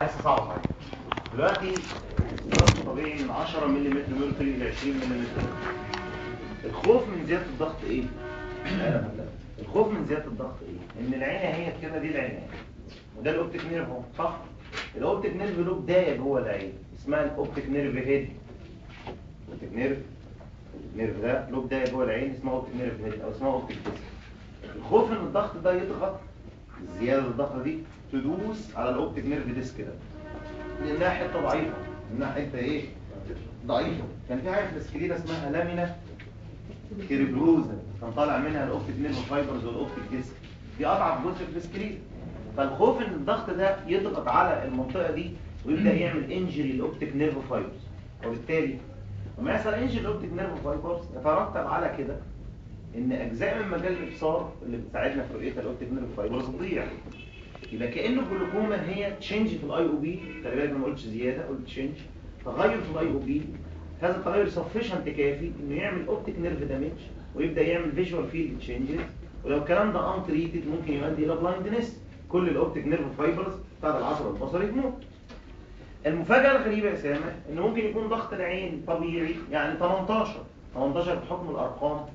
حاسه صعبه عليك. دلوقتي الضغط طبيعي من 10 ملم ميركوري ل 20 ملم الخوف من زياده الضغط ايه الخوف من زياده الضغط ايه ان العين هي كده دي العين وده الاوبتيك نيرف اهو صح الاوبتيك نيرف له بدايه جوه العين اسمها الاوبتيك نيرف هيد اوبتيك نيرف النيرف ده له بدايه جوه العين اسمها اوبتيك نيرف هيد او اسمها اوبتيك ديسك الخوف ان الضغط ده يضغط الزياده الضغط دي تدوس على الاوبتيك نيرف ديسك ده لانها حته ضعيفه انها حته ايه ضعيفه كان في حاجه في السكرينه اسمها لامينا كيربروزا كان طالع منها الاوبتيك نيرف فايبرز والاوبتيك ديسك دي اضعف جزء في السكرين فالخوف ان الضغط ده يضغط على المنطقه دي ويبدا يعمل انجري للاوبتيك نيرف فايبرز وبالتالي لما يحصل انجري للاوبتيك نيرف فايبرز يترتب على كده ان اجزاء من مجال الابصار اللي بتساعدنا في رؤيه الاوبتيك نيرف فايبرز تضيع يبقى كانه الجلوكوما هي تشينج في الاي او بي خلي بالك أنا ما قلتش زياده قلت تشينج تغير في الاي او بي هذا التغير سفشنت كافي انه يعمل اوبتيك نيرف دامج ويبدا يعمل فيجوال فيلد تشينجز ولو الكلام ده ان تريتد ممكن يؤدي الى بلايندنس كل الاوبتيك نيرف فايبرز بتاعت العصب البصري تموت المفاجاه الغريبه يا سامح ان ممكن يكون ضغط العين طبيعي يعني 18 18 بحكم الارقام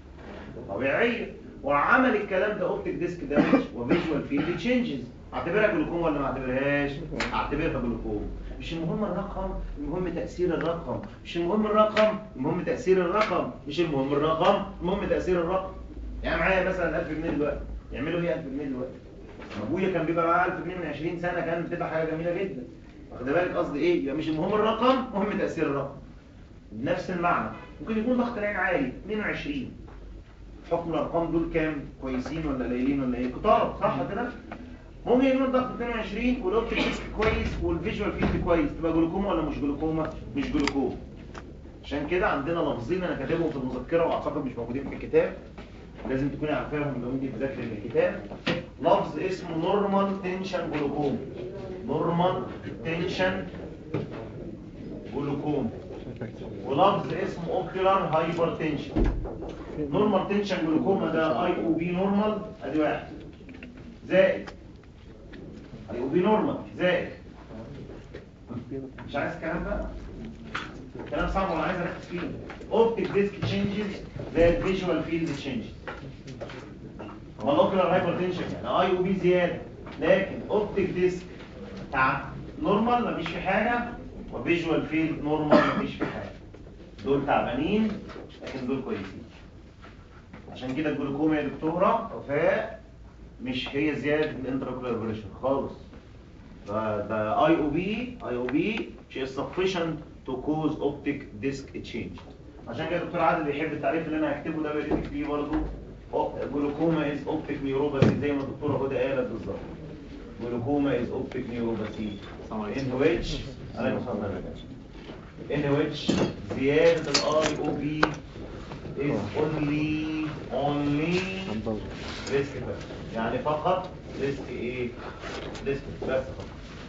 طبيعيه وعمل الكلام ده اوبتيك ديسك دامج وفيجوال فيلد تشينجز اعتبرها جلوكوما ولا ما اعتبرهاش اعتبرها جلوكوما مش المهم الرقم المهم تاثير الرقم مش المهم الرقم المهم تاثير الرقم مش المهم الرقم المهم تاثير الرقم يعني معايا مثلا 1000 جنيه دلوقتي يعملوا ايه 1000 جنيه دلوقتي ابويا كان بيبقى معاه 1000 جنيه من 20 سنه كانت بتبقى حاجه جميله جدا واخد بالك قصدي ايه يبقى مش المهم الرقم مهم تاثير الرقم بنفس المعنى ممكن يكون ضغط العين عالي 22 حكم الارقام دول كام كويسين ولا قليلين ولا ايه كتار صح كده ممكن يكون الضغط 22 والاوبتيك ديسك كويس والفيجوال فيلد كويس تبقى جلوكوما ولا مش جلوكوما مش جلوكوما عشان كده عندنا لفظين انا كاتبهم في المذكره واعتقد مش موجودين في الكتاب لازم تكوني عارفاهم لو انت بتذاكري من الكتاب لفظ اسمه نورمال تنشن جلوكوما نورمال تنشن جلوكوما ولفظ اسمه اوكيولار هايبرتنشن نورمال تنشن جلوكوما ده اي او بي نورمال ادي واحد زائد اي او بي نورمال زائد مش عايز الكلام بقى كلام صعب ولا عايز اركز فيه اوبتيك ديسك تشينجز زائد فيجوال فيلد تشينجز هو الاوكيولار هايبرتنشن يعني اي او بي زياده لكن اوبتيك ديسك بتاع نورمال مفيش فيه حاجه وفيجوال فيلد نورمال مفيش فيه حاجه دول تعبانين لكن دول كويسين عشان كده الجلوكوما يا دكتوره وفاء مش هي زياده الانتراكولار بريشر خالص ده ده اي او بي اي او بي شيء sufficient to cause optic disc change عشان كده الدكتور عادل بيحب التعريف اللي انا هكتبه ده بيريد فيه برضه جلوكوما از اوبتيك نيوروباثي زي ما الدكتوره هدى قالت بالظبط جلوكوما از اوبتيك نيوروباثي ان ويتش عليكم السلام in which زيادة ال IOP is only only risk factor يعني فقط risk ايه risk بس فقط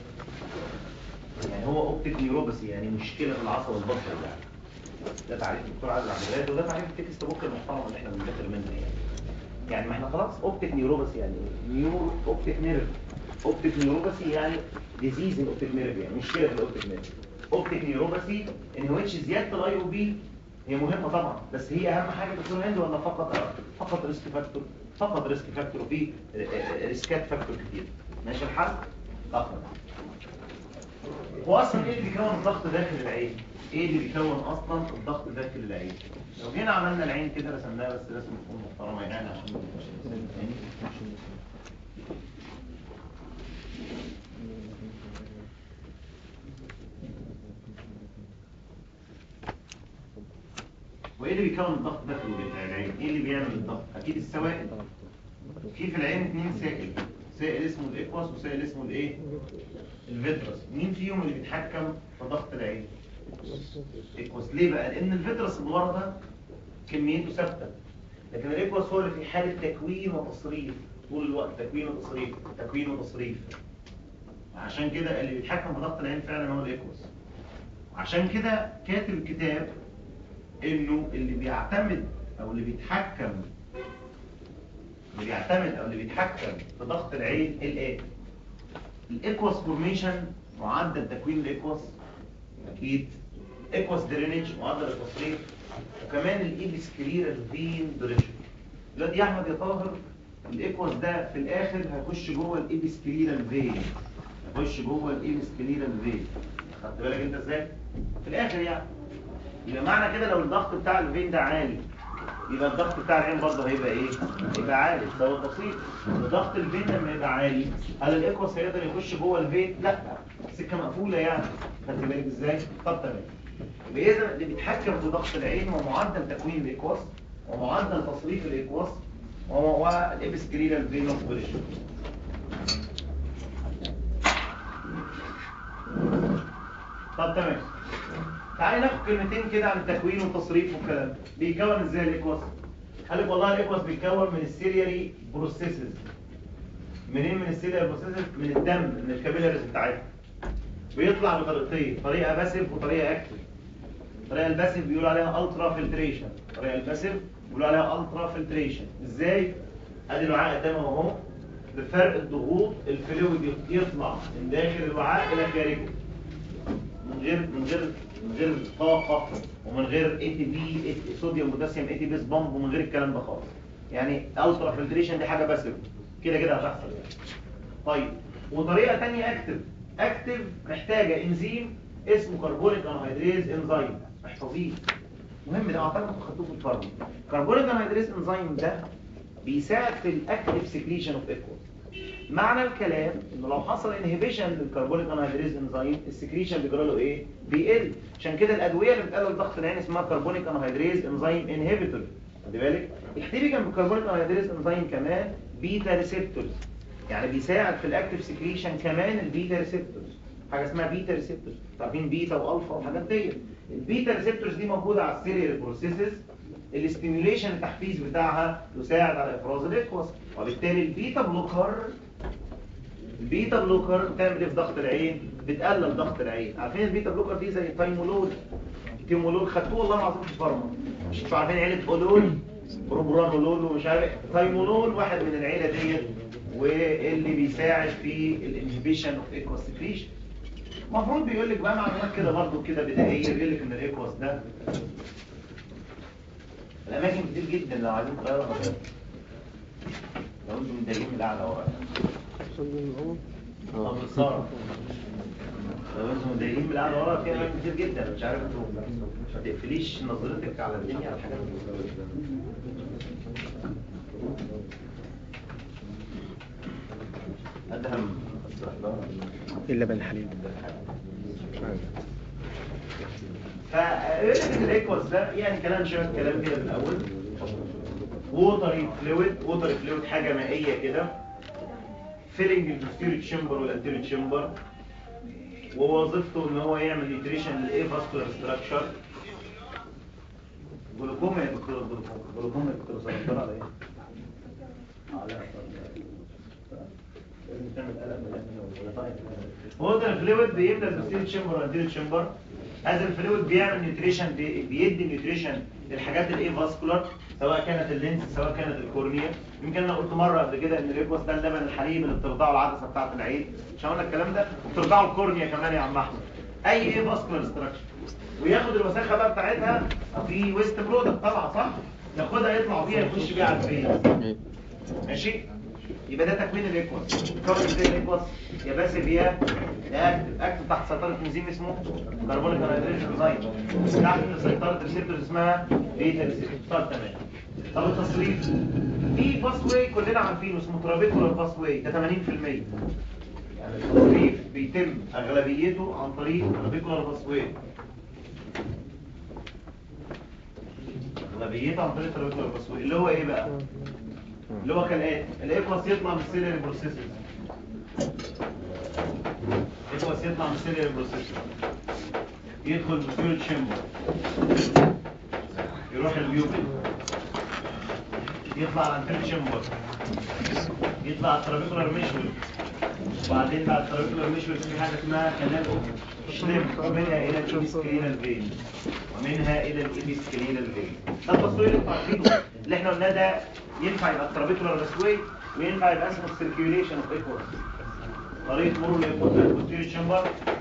يعني هو اوبتيك نيوروباثي يعني مشكلة في العصب البصري يعني ده تعريف الدكتور عادل عبد الغاد وده تعريف التكست بوك المحترم اللي احنا بنذاكر منه يعني يعني ما احنا خلاص اوبتيك نيوروباثي يعني ايه نيورو اوبتيك نيرف اوبتيك نيوروباثي يعني ديزيز الاوبتيك نيرف يعني مشكلة في الاوبتيك نيرف اوبتيك نيوروباثي ان ويتش زياده الاي او بي هي مهمه طبعا بس هي اهم حاجه دكتور هند ولا فقط فقط ريسك فاكتور فقط ريسك فاكتور وفي ريسكات فاكتور كتير ماشي الحل اخر هو اصلا ايه اللي بيكون الضغط داخل العين ايه اللي بيكون اصلا الضغط داخل العين لو جينا عملنا العين كده رسمناها بس رسمه تكون محترمه يعني عشان ما تبقاش وايه اللي بيكون الضغط داخل العين ايه اللي بيعمل الضغط اكيد السوائل في في العين اثنين سائل سائل اسمه الاكواس وسائل اسمه الايه الفيترس مين فيهم اللي بيتحكم في ضغط العين الاكواس ليه بقى لان الفيترس اللي ورا ده كميته ثابته لكن الاكواس هو اللي في حاله تكوين وتصريف طول الوقت تكوين وتصريف تكوين وتصريف عشان كده اللي بيتحكم في ضغط العين فعلا هو الاكواس عشان كده كاتب الكتاب انه اللي بيعتمد او اللي بيتحكم اللي بيعتمد او اللي بيتحكم في ضغط العين الاتي الاكواس فورميشن معدل تكوين الايكوس اكيد ايكوس درينج معدل التصريف وكمان الايبس كلير فين بريشر دلوقتي يا احمد يا طاهر الايكوس ده في الاخر هيخش جوه الايبس كلير فين هيخش جوه الايبس كلير فين خدت بالك انت ازاي في الاخر يعني يبقى معنى كده لو الضغط بتاع الفين ده عالي يبقى الضغط بتاع العين برضه هيبقى ايه هيبقى عالي سواء بسيط ضغط الفين لما يبقى عالي هل الايكوس هيقدر يخش جوه الفين لا السكه مقفوله يعني خدت بالك ازاي طب تمام يبقى اذا اللي بيتحكم في ضغط العين هو معدل تكوين الايكوس ومعدل تصريف الايكوس والابسكرينال فين اوف بريشر طب تمام تعالي ناخد كلمتين كده عن التكوين والتصريف والكلام ده. بيتكون ازاي الايكوس قال لك والله الايكوس بيتكون من السيريالي بروسيسز منين من السيريال بروسيسز من الدم من الكابيلاريز بتاعتها بيطلع بطريقتين طريقه باسيف وطريقه اكتف الطريقه الباسيف بيقولوا عليها الترا فلتريشن الطريقه الباسيف بيقولوا عليها الترا فلتريشن ازاي ادي الوعاء قدامه اهو بفرق الضغوط الفلويد يطلع من داخل الوعاء الى خارجه من غير من غير من غير طاقه ومن غير اي تي بي صوديوم بوتاسيوم اي تي بيس بامب ومن غير الكلام ده خالص يعني الترا فلتريشن دي حاجه باسيف كده كده هتحصل يعني طيب وطريقه ثانيه اكتف اكتف محتاجه انزيم اسمه كربونيك انهيدريز انزيم احفظيه مهم ده اعتقد انتوا خدتوه في الفارما كربونيك انهيدريز انزيم ده بيساعد في الاكتف سكريشن اوف ايكوز معنى الكلام انه لو حصل انهبيشن للكربونيك انهيدريز انزيم السكريشن بيجرى له ايه بيقل عشان كده الادويه اللي بتقلل ضغط العين اسمها كربونيك انهيدريز انزيم انهبيتور خدي بالك اكتبي جنب الكربونيك انهيدريز انزيم كمان بيتا ريسبتورز يعني بيساعد في الاكتف سكريشن كمان البيتا ريسبتورز حاجه اسمها بيتا ريسبتورز عارفين بيتا والفا والحاجات ديت البيتا ريسبتورز دي موجوده على السيريال بروسيسز الاستيميوليشن التحفيز بتاعها يساعد على افراز الاكوس وبالتالي البيتا بلوكر البيتا بلوكر بتعمل ايه في ضغط العين بتقلل ضغط العين عارفين البيتا بلوكر دي زي تايمولول تيمولول خدتوه والله العظيم في الفارما مش انتوا عارفين عيله اولول بروبرانولول ومش عارف تايمولول واحد من العيله ديت واللي بيساعد في الانهبيشن اوف ايكوس سكريشن المفروض بيقول لك بقى معلومات كده برضه كده بدائيه بيقول لك ان الايكوس ده الاماكن كتير جدا لو عايزين تغيروا مكان لو انتم متضايقين من القعده ورا طب الصرف لو انتم متضايقين من القعده ورا في اماكن كتير جدا مش عارف انتوا ما تقفليش نظرتك على الدنيا على الحاجات ادهم اللبن الحليب فيقول لك ان الايكوس ده يعني كلام شويه كلام كده في الاول ووتري فلويد ووتري فلويد حاجه مائيه كده فيلنج البوستيريور تشامبر والانتيريور تشامبر ووظيفته ان هو يعمل نيوتريشن للايه فاسكولار ستراكشر جلوكوما يا دكتور جلوكوما جلوكوما يا دكتور سرطان على ايه؟ على ووتر فلويد بيملى البوستيريور تشامبر والانتيريور تشامبر هذا الفلويد بيعمل نيوتريشن بيدي نيوتريشن للحاجات الايه فاسكولار سواء كانت اللينس سواء كانت الكورنيا يمكن انا قلت مره قبل كده ان الايكوس ده اللبن الحليب اللي بترضعه العدسه بتاعه العين مش هقول لك الكلام ده وبترضعه الكورنيا كمان يا عم احمد اي ايه فاسكولار ستراكشر وياخد الوساخه بقى بتاعتها في ويست برودكت طبعا صح ياخدها يطلع بيها يخش بيها على الفيس ماشي يبقى ده تكوين الايكوس كون ازاي الايكوس يا باسف يا يا اكتف اكتف تحت سيطره انزيم اسمه كربونيك انهيدريز انزيم تحت سيطره ريسبتور اسمها بيتا ريسبتور طب تمام طب التصريف في باس واي كلنا عارفينه اسمه ترابيكولار باس واي ده 80% يعني التصريف بيتم اغلبيته عن طريق ترابيكولار باس واي اغلبيته عن طريق ترابيكولار باس واي اللي هو ايه بقى اللي هو كالاتي الايكوس يطلع من السيلري بروسيسز الايكوس يطلع من السيلري بروسيسز يدخل بسيول تشامبر يروح البيوبل يطلع على الانتري تشامبر يطلع على الترابيكولار ميشول وبعدين بعد الترابيكولار ميشول في حاجه اسمها كانال شليم ومنها الى الابيسكرينال فين ومنها الى الابيسكرينال فين ده التصوير اللي انتوا عارفينه اللي احنا قلناه ده ينفع يبقى الترابيكولار باسوي وينفع يبقى اسمه السيركيوليشن اوف ايكوس طريقه مرور الايكوس من البوستيريور تشامبر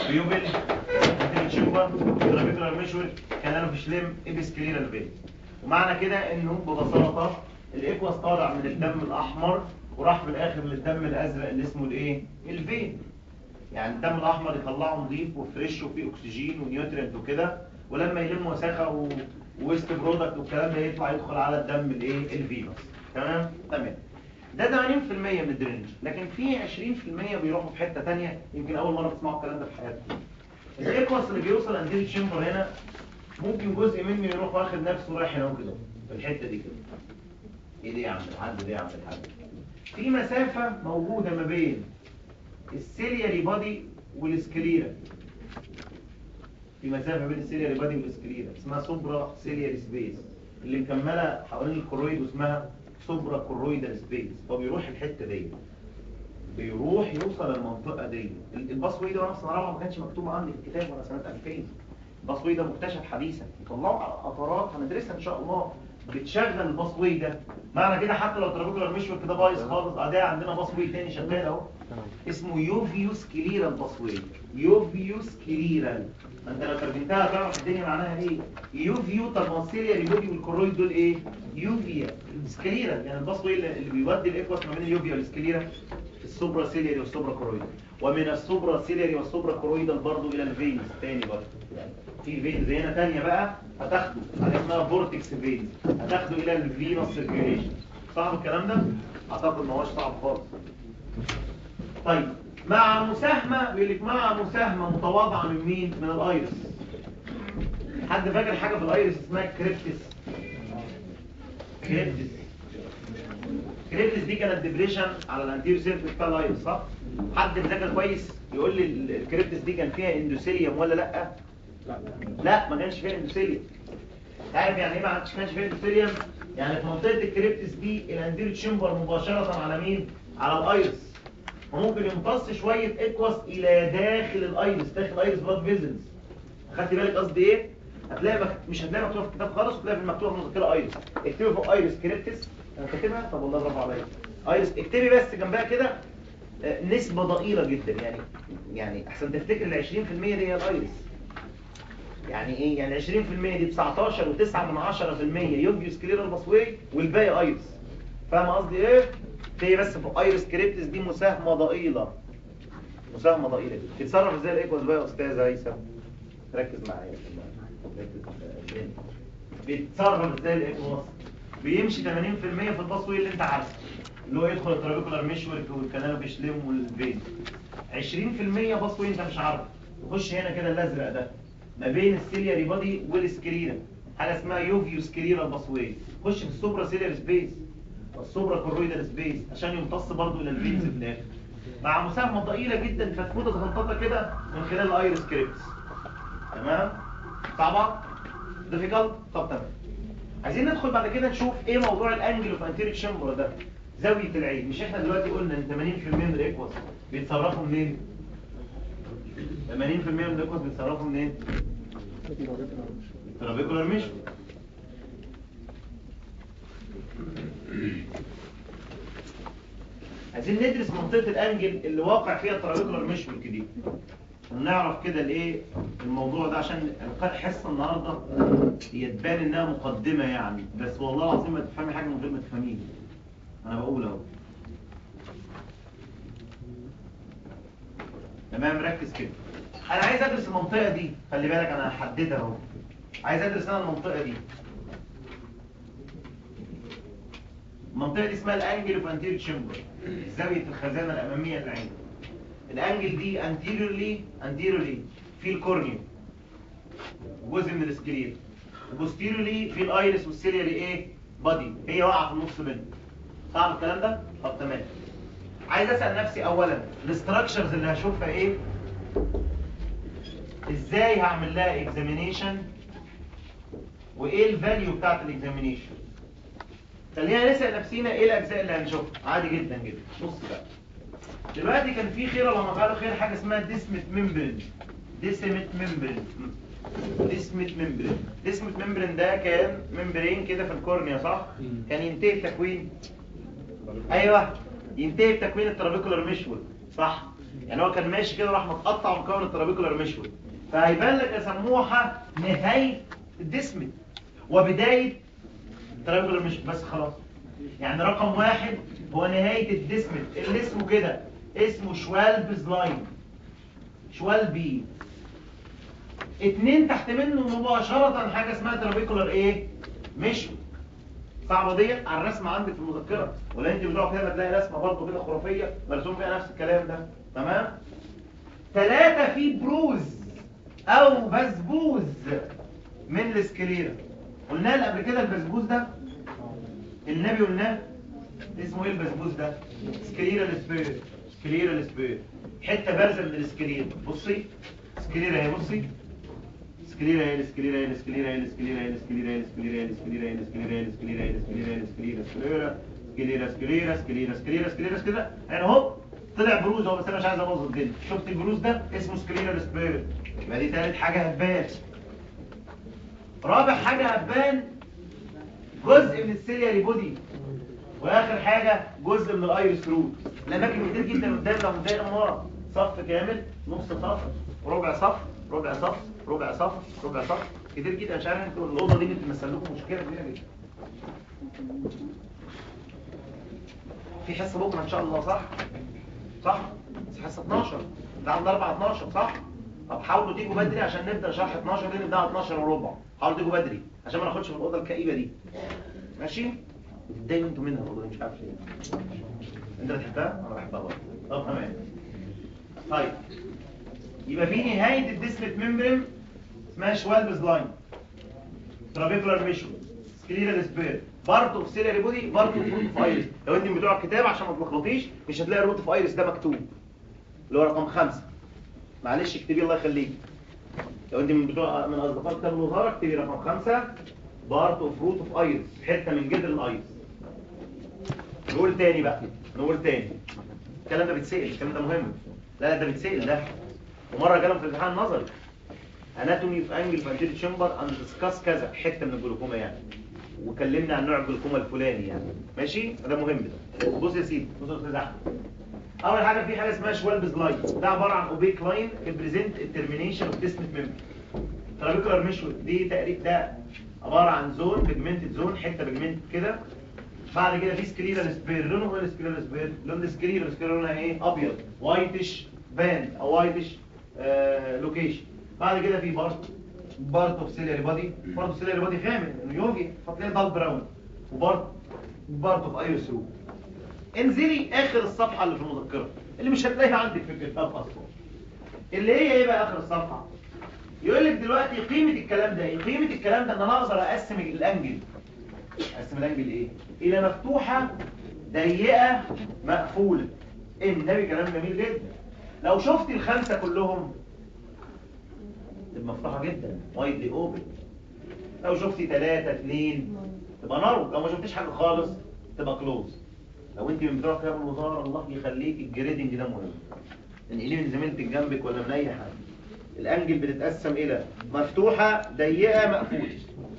بيوبل تشمبر ترابيكولار ميشور كانالو فيشليم ابسكليرال فين ومعنى كده انه ببساطه الاكواس طالع من الدم الاحمر وراح في الاخر للدم الازرق اللي اسمه الايه الفين يعني الدم الاحمر يطلعه نظيف وفريش وفيه اكسجين ونيوترينت وكده ولما يلم وساخه و... ويست برودكت والكلام ده يطلع يدخل على الدم الايه الفينوس تمام تمام ده 80% من الدرينج لكن في 20% بيروحوا في حته ثانيه يمكن اول مره تسمعوا الكلام ده في حياتكم الايكواس اللي بيوصل انديل تشامبر هنا ممكن جزء منه يروح واخد نفسه رايح هنا كده في الحته دي كده ايه دي يا عم الحاج دي يا عم الحاج في مسافه موجوده ما بين السيلياري بادي والسكليرا في مسافه بين السيلياري بادي والسكليرا اسمها سوبرا سيلياري سبيس اللي مكمله حوالين الكرويد واسمها سوبرا كرويدال سبيس هو بيروح الحته دي بيروح يوصل المنطقه دي الباسوي ده وانا في سنه رابعه ما كانش مكتوب عندي في الكتاب وانا سنه 2000 الباسوي ده مكتشف حديثا يطلعوا على قطرات هندرسها ان شاء الله بتشغل الباسوي ده معنى كده حتى لو ترابيكولار مشوي كده بايظ خالص اداه عندنا باسوي تاني شغال اهو اسمه يوفيوس كليرال باسوي يوفيوس كليرال انت لو ترجمتها تعرف الدنيا معناها ايه يوفيو طب ما السيليا اليوفي والكرويد دول ايه يوفيا سكليرال يعني الباسوي اللي بيودي الاكواس ما بين اليوفيا والسكليرا السوبرا سيلياري والسوبرا كرويد ومن السوبرا سيلياري والسوبرا كرويدال برضه الى الفينز تاني برضه في فينز هنا تانية بقى هتاخده حاجه اسمها فورتكس فينز هتاخده الى الفينوس سيركيوليشن صعب الكلام ده اعتقد ما هوش صعب خالص طيب مع مساهمه بيقول لك مع مساهمه متواضعه من مين من الايرس حد فاكر حاجه في الايرس اسمها كريبتس كريبتس كريبتس دي كانت ديبريشن على الانتيريور سيرفيس بتاع الايرس صح حد مذاكر كويس يقول لي الكريبتس دي كان فيها اندوثيليوم ولا لا لا ما كانش فيها اندوثيليوم عارف يعني ايه ما كانش فيها اندوثيليوم يعني في منطقه الكريبتس دي الانديريور تشامبر مباشره على مين على الايرس وممكن يمتص شويه اكواس الى داخل الايرس داخل الايرس بلاد فيزلز خدت بالك قصدي ايه هتلاقي مك... مش هتلاقي مكتوب في الكتاب خالص وتلاقي في المكتوب في المذكره ايرس اكتبي فوق ايرس كريبتس انا كاتبها طب والله برافو عليا ايرس اكتبي بس جنبها كده آه، نسبة ضئيلة جدا يعني يعني احسن تفتكر ال 20% دي هي الايرس يعني ايه يعني 20% دي 19 و9 من 10% يوبيوس كليرال باسوي والباقي ايرس فاهم قصدي ايه هي بس في ايرس كريبتس دي مساهمة ضئيلة مساهمة ضئيلة جدا بتتصرف ازاي الايكوز بقى يا استاذ هيثم ركز معايا ركز بيتصرف ازاي الايكوز بيمشي 80% في الباسوي اللي انت عارفه اللي هو يدخل الترابيكولار مشورك والكنال بيشلم والفين 20% باسوي انت مش عارفه يخش هنا كده الازرق ده ما بين السيلياري بادي والسكريرا حاجه اسمها يوفيو سكريرا الباسوي خش في السوبرا سيليار سبيس والسوبرا كورويدال سبيس عشان يمتص برضه الى الفينز في الاخر مع مساهمه ضئيله جدا فتفوت غلطتها كده من خلال الايرس كريبس تمام صعبه ديفيكالت طب تمام عايزين ندخل بعد كده نشوف ايه موضوع الانجل اوف انتيريك شامبر ده زاويه العين مش احنا دلوقتي قلنا ان 80% من الايكوس بيتصرفوا منين 80% من الايكوس بيتصرفوا منين الترابيكولار مش عايزين ندرس منطقه الانجل اللي واقع فيها الترابيكولار مشورك دي ونعرف كده الايه الموضوع ده عشان الحصه النهارده هي تبان انها مقدمه يعني بس والله العظيم ما تفهمي حاجه من غير ما تفهميني انا بقول اهو تمام ركز كده انا عايز ادرس المنطقه دي خلي بالك انا هحددها اهو عايز ادرس انا المنطقه دي المنطقه دي اسمها الانجل اوف انتيريور تشامبر زاويه الخزانه الاماميه للعين الانجل دي انتيريورلي انتيريورلي في الكورنيا جزء من السكلير وبوستيريورلي في الايرس والسيلياري ايه بادي هي واقعه في النص منه صعب الكلام ده طب تمام عايز اسال نفسي اولا الاستراكشرز اللي هشوفها ايه ازاي هعمل لها اكزامينيشن وايه الفاليو بتاعت الاكزامينيشن خلينا نسال نفسينا ايه الاجزاء اللي هنشوفها عادي جدا جدا بص بقى دلوقتي كان في خير لما قالوا خير حاجه اسمها ديسمت ممبرين ديسمت ممبرين ديسمت ممبرين ديسمت ممبرين ده كان ممبرين كده في الكورنيا صح كان ينتهي بتكوين ايوه ينتهي بتكوين الترابيكولار مشول صح يعني هو كان ماشي كده راح متقطع ومكون الترابيكولار مشوي فهيبان لك يا سموحه نهايه الديسمت وبدايه الترابيكولار مشوي بس خلاص يعني رقم واحد هو نهايه الديسمت اللي اسمه كده اسمه شوالبز لاين شوالبي اتنين تحت منه مباشرة حاجة اسمها ترابيكولار ايه مشوي صعبة ديت على الرسمة عندك في المذكرة ولا انت بتقعد كده تلاقي رسمة برضه كده خرافية مرسوم فيها نفس الكلام ده تمام ثلاثة في بروز او بسبوز من السكليرا قلنا قبل كده البسبوز ده النبي قلناه اسمه ايه البسبوس ده سكليرا السبير سكليرا السبير حته بارزه من السكليرا بصي سكليرا اهي بصي سكليرا اهي السكليرا اهي السكليرا اهي السكليرا اهي السكليرا اهي السكليرا اهي السكليرا اهي السكليرا اهي السكليرا اهي السكليرا اهي السكليرا سكليرا سكليرا سكليرا سكليرا سكليرا سكليرا سكليرا يعني اهو طلع بروز اهو بس انا مش عايز ابوظ الدنيا شفت البروز ده اسمه سكليرا السبير يبقى دي تالت حاجه هتبان رابع حاجه هتبان جزء من السيلياري بودي واخر حاجة جزء من الايرس روت الاماكن كتير جدا قدام لو متضايق من ورا صف كامل نص صف ربع صف ربع صف ربع صف ربع صف كتير جدا مش عارف انتوا الاوضه دي بتمثل لكم مشكله كبيره جدا في حصه بكره ان شاء الله صح صح بس حصه 12 ده عند 4 12 صح طب حاولوا تيجوا بدري عشان نبدا شرح 12 دي نبدا 12 وربع حاولوا تيجوا بدري عشان ما ناخدش في الاوضه الكئيبه دي ماشي بتتضايقوا انتوا منها والله مش عارف ليه انت بتحبها انا بحبها برضه طب تمام طيب يبقى في نهايه الديسمت ممبرين اسمها شوالبز لاين ترابيكولار ميشو سكليرال سبير بارت اوف سيلري بودي بارت اوف روت اوف ايرس لو انت من بتوع الكتاب عشان ما تلخبطيش مش هتلاقي روت اوف ايرس ده مكتوب اللي هو رقم خمسة معلش اكتبي الله يخليك لو انت من بتوع من اصدقاء كتاب الوزاره اكتبي رقم خمسة بارت اوف روت اوف ايرس حته من جذر الايرس نقول تاني بقى نقول تاني الكلام ده بيتسال الكلام ده مهم لا لا ده بيتسال ده ومره جالهم في الامتحان نظري اناتومي في انجل فانتيل تشامبر اند ديسكاس كذا حته من الجلوكوما يعني وكلمنا عن نوع الجلوكوما الفلاني يعني ماشي ده مهم ده بص يا سيدي بص يا استاذ احمد اول حاجه في حاجه اسمها شوالبز لاين ده عباره عن اوبيك لاين ريبريزنت الترمينيشن اوف ديسمت ميمبر ترابيكولار مشوي دي تقريب ده عباره عن زون بيجمنتد زون حته بيجمنتد كده بعد كده في سكريرال سبير لونه ايه السكريرال سبير لون السكريرال سبير لونها ايه ابيض وايتش باند او وايتش آه لوكيشن بعد كده في بارت بارت اوف سيلري بادي بارت اوف سيلري بادي غامق انه يوجي فتلاقي دال براون وبارت بارت اوف ايرس رو انزلي اخر الصفحه اللي في المذكره اللي مش هتلاقيها عندك في الكتاب اصلا اللي هي ايه بقى اخر الصفحه يقول لك دلوقتي قيمه الكلام ده ايه قيمه الكلام ده ان انا اقدر اقسم الانجل اقسم الانجل ايه الى مفتوحه ضيقه مقفوله النبي كلام جميل جدا لو شفت الخمسه كلهم تبقى مفتوحه جدا وايدلي اوبن لو شفتي ثلاثة اثنين تبقى نارو لو ما شفتيش حاجه خالص تبقى كلوز لو انت من بتوع كتاب الوزاره الله يخليك الجريدنج ده مهم انقليه من زميلتك جنبك ولا من اي حاجه الانجل بتتقسم الى مفتوحه ضيقه مقفوله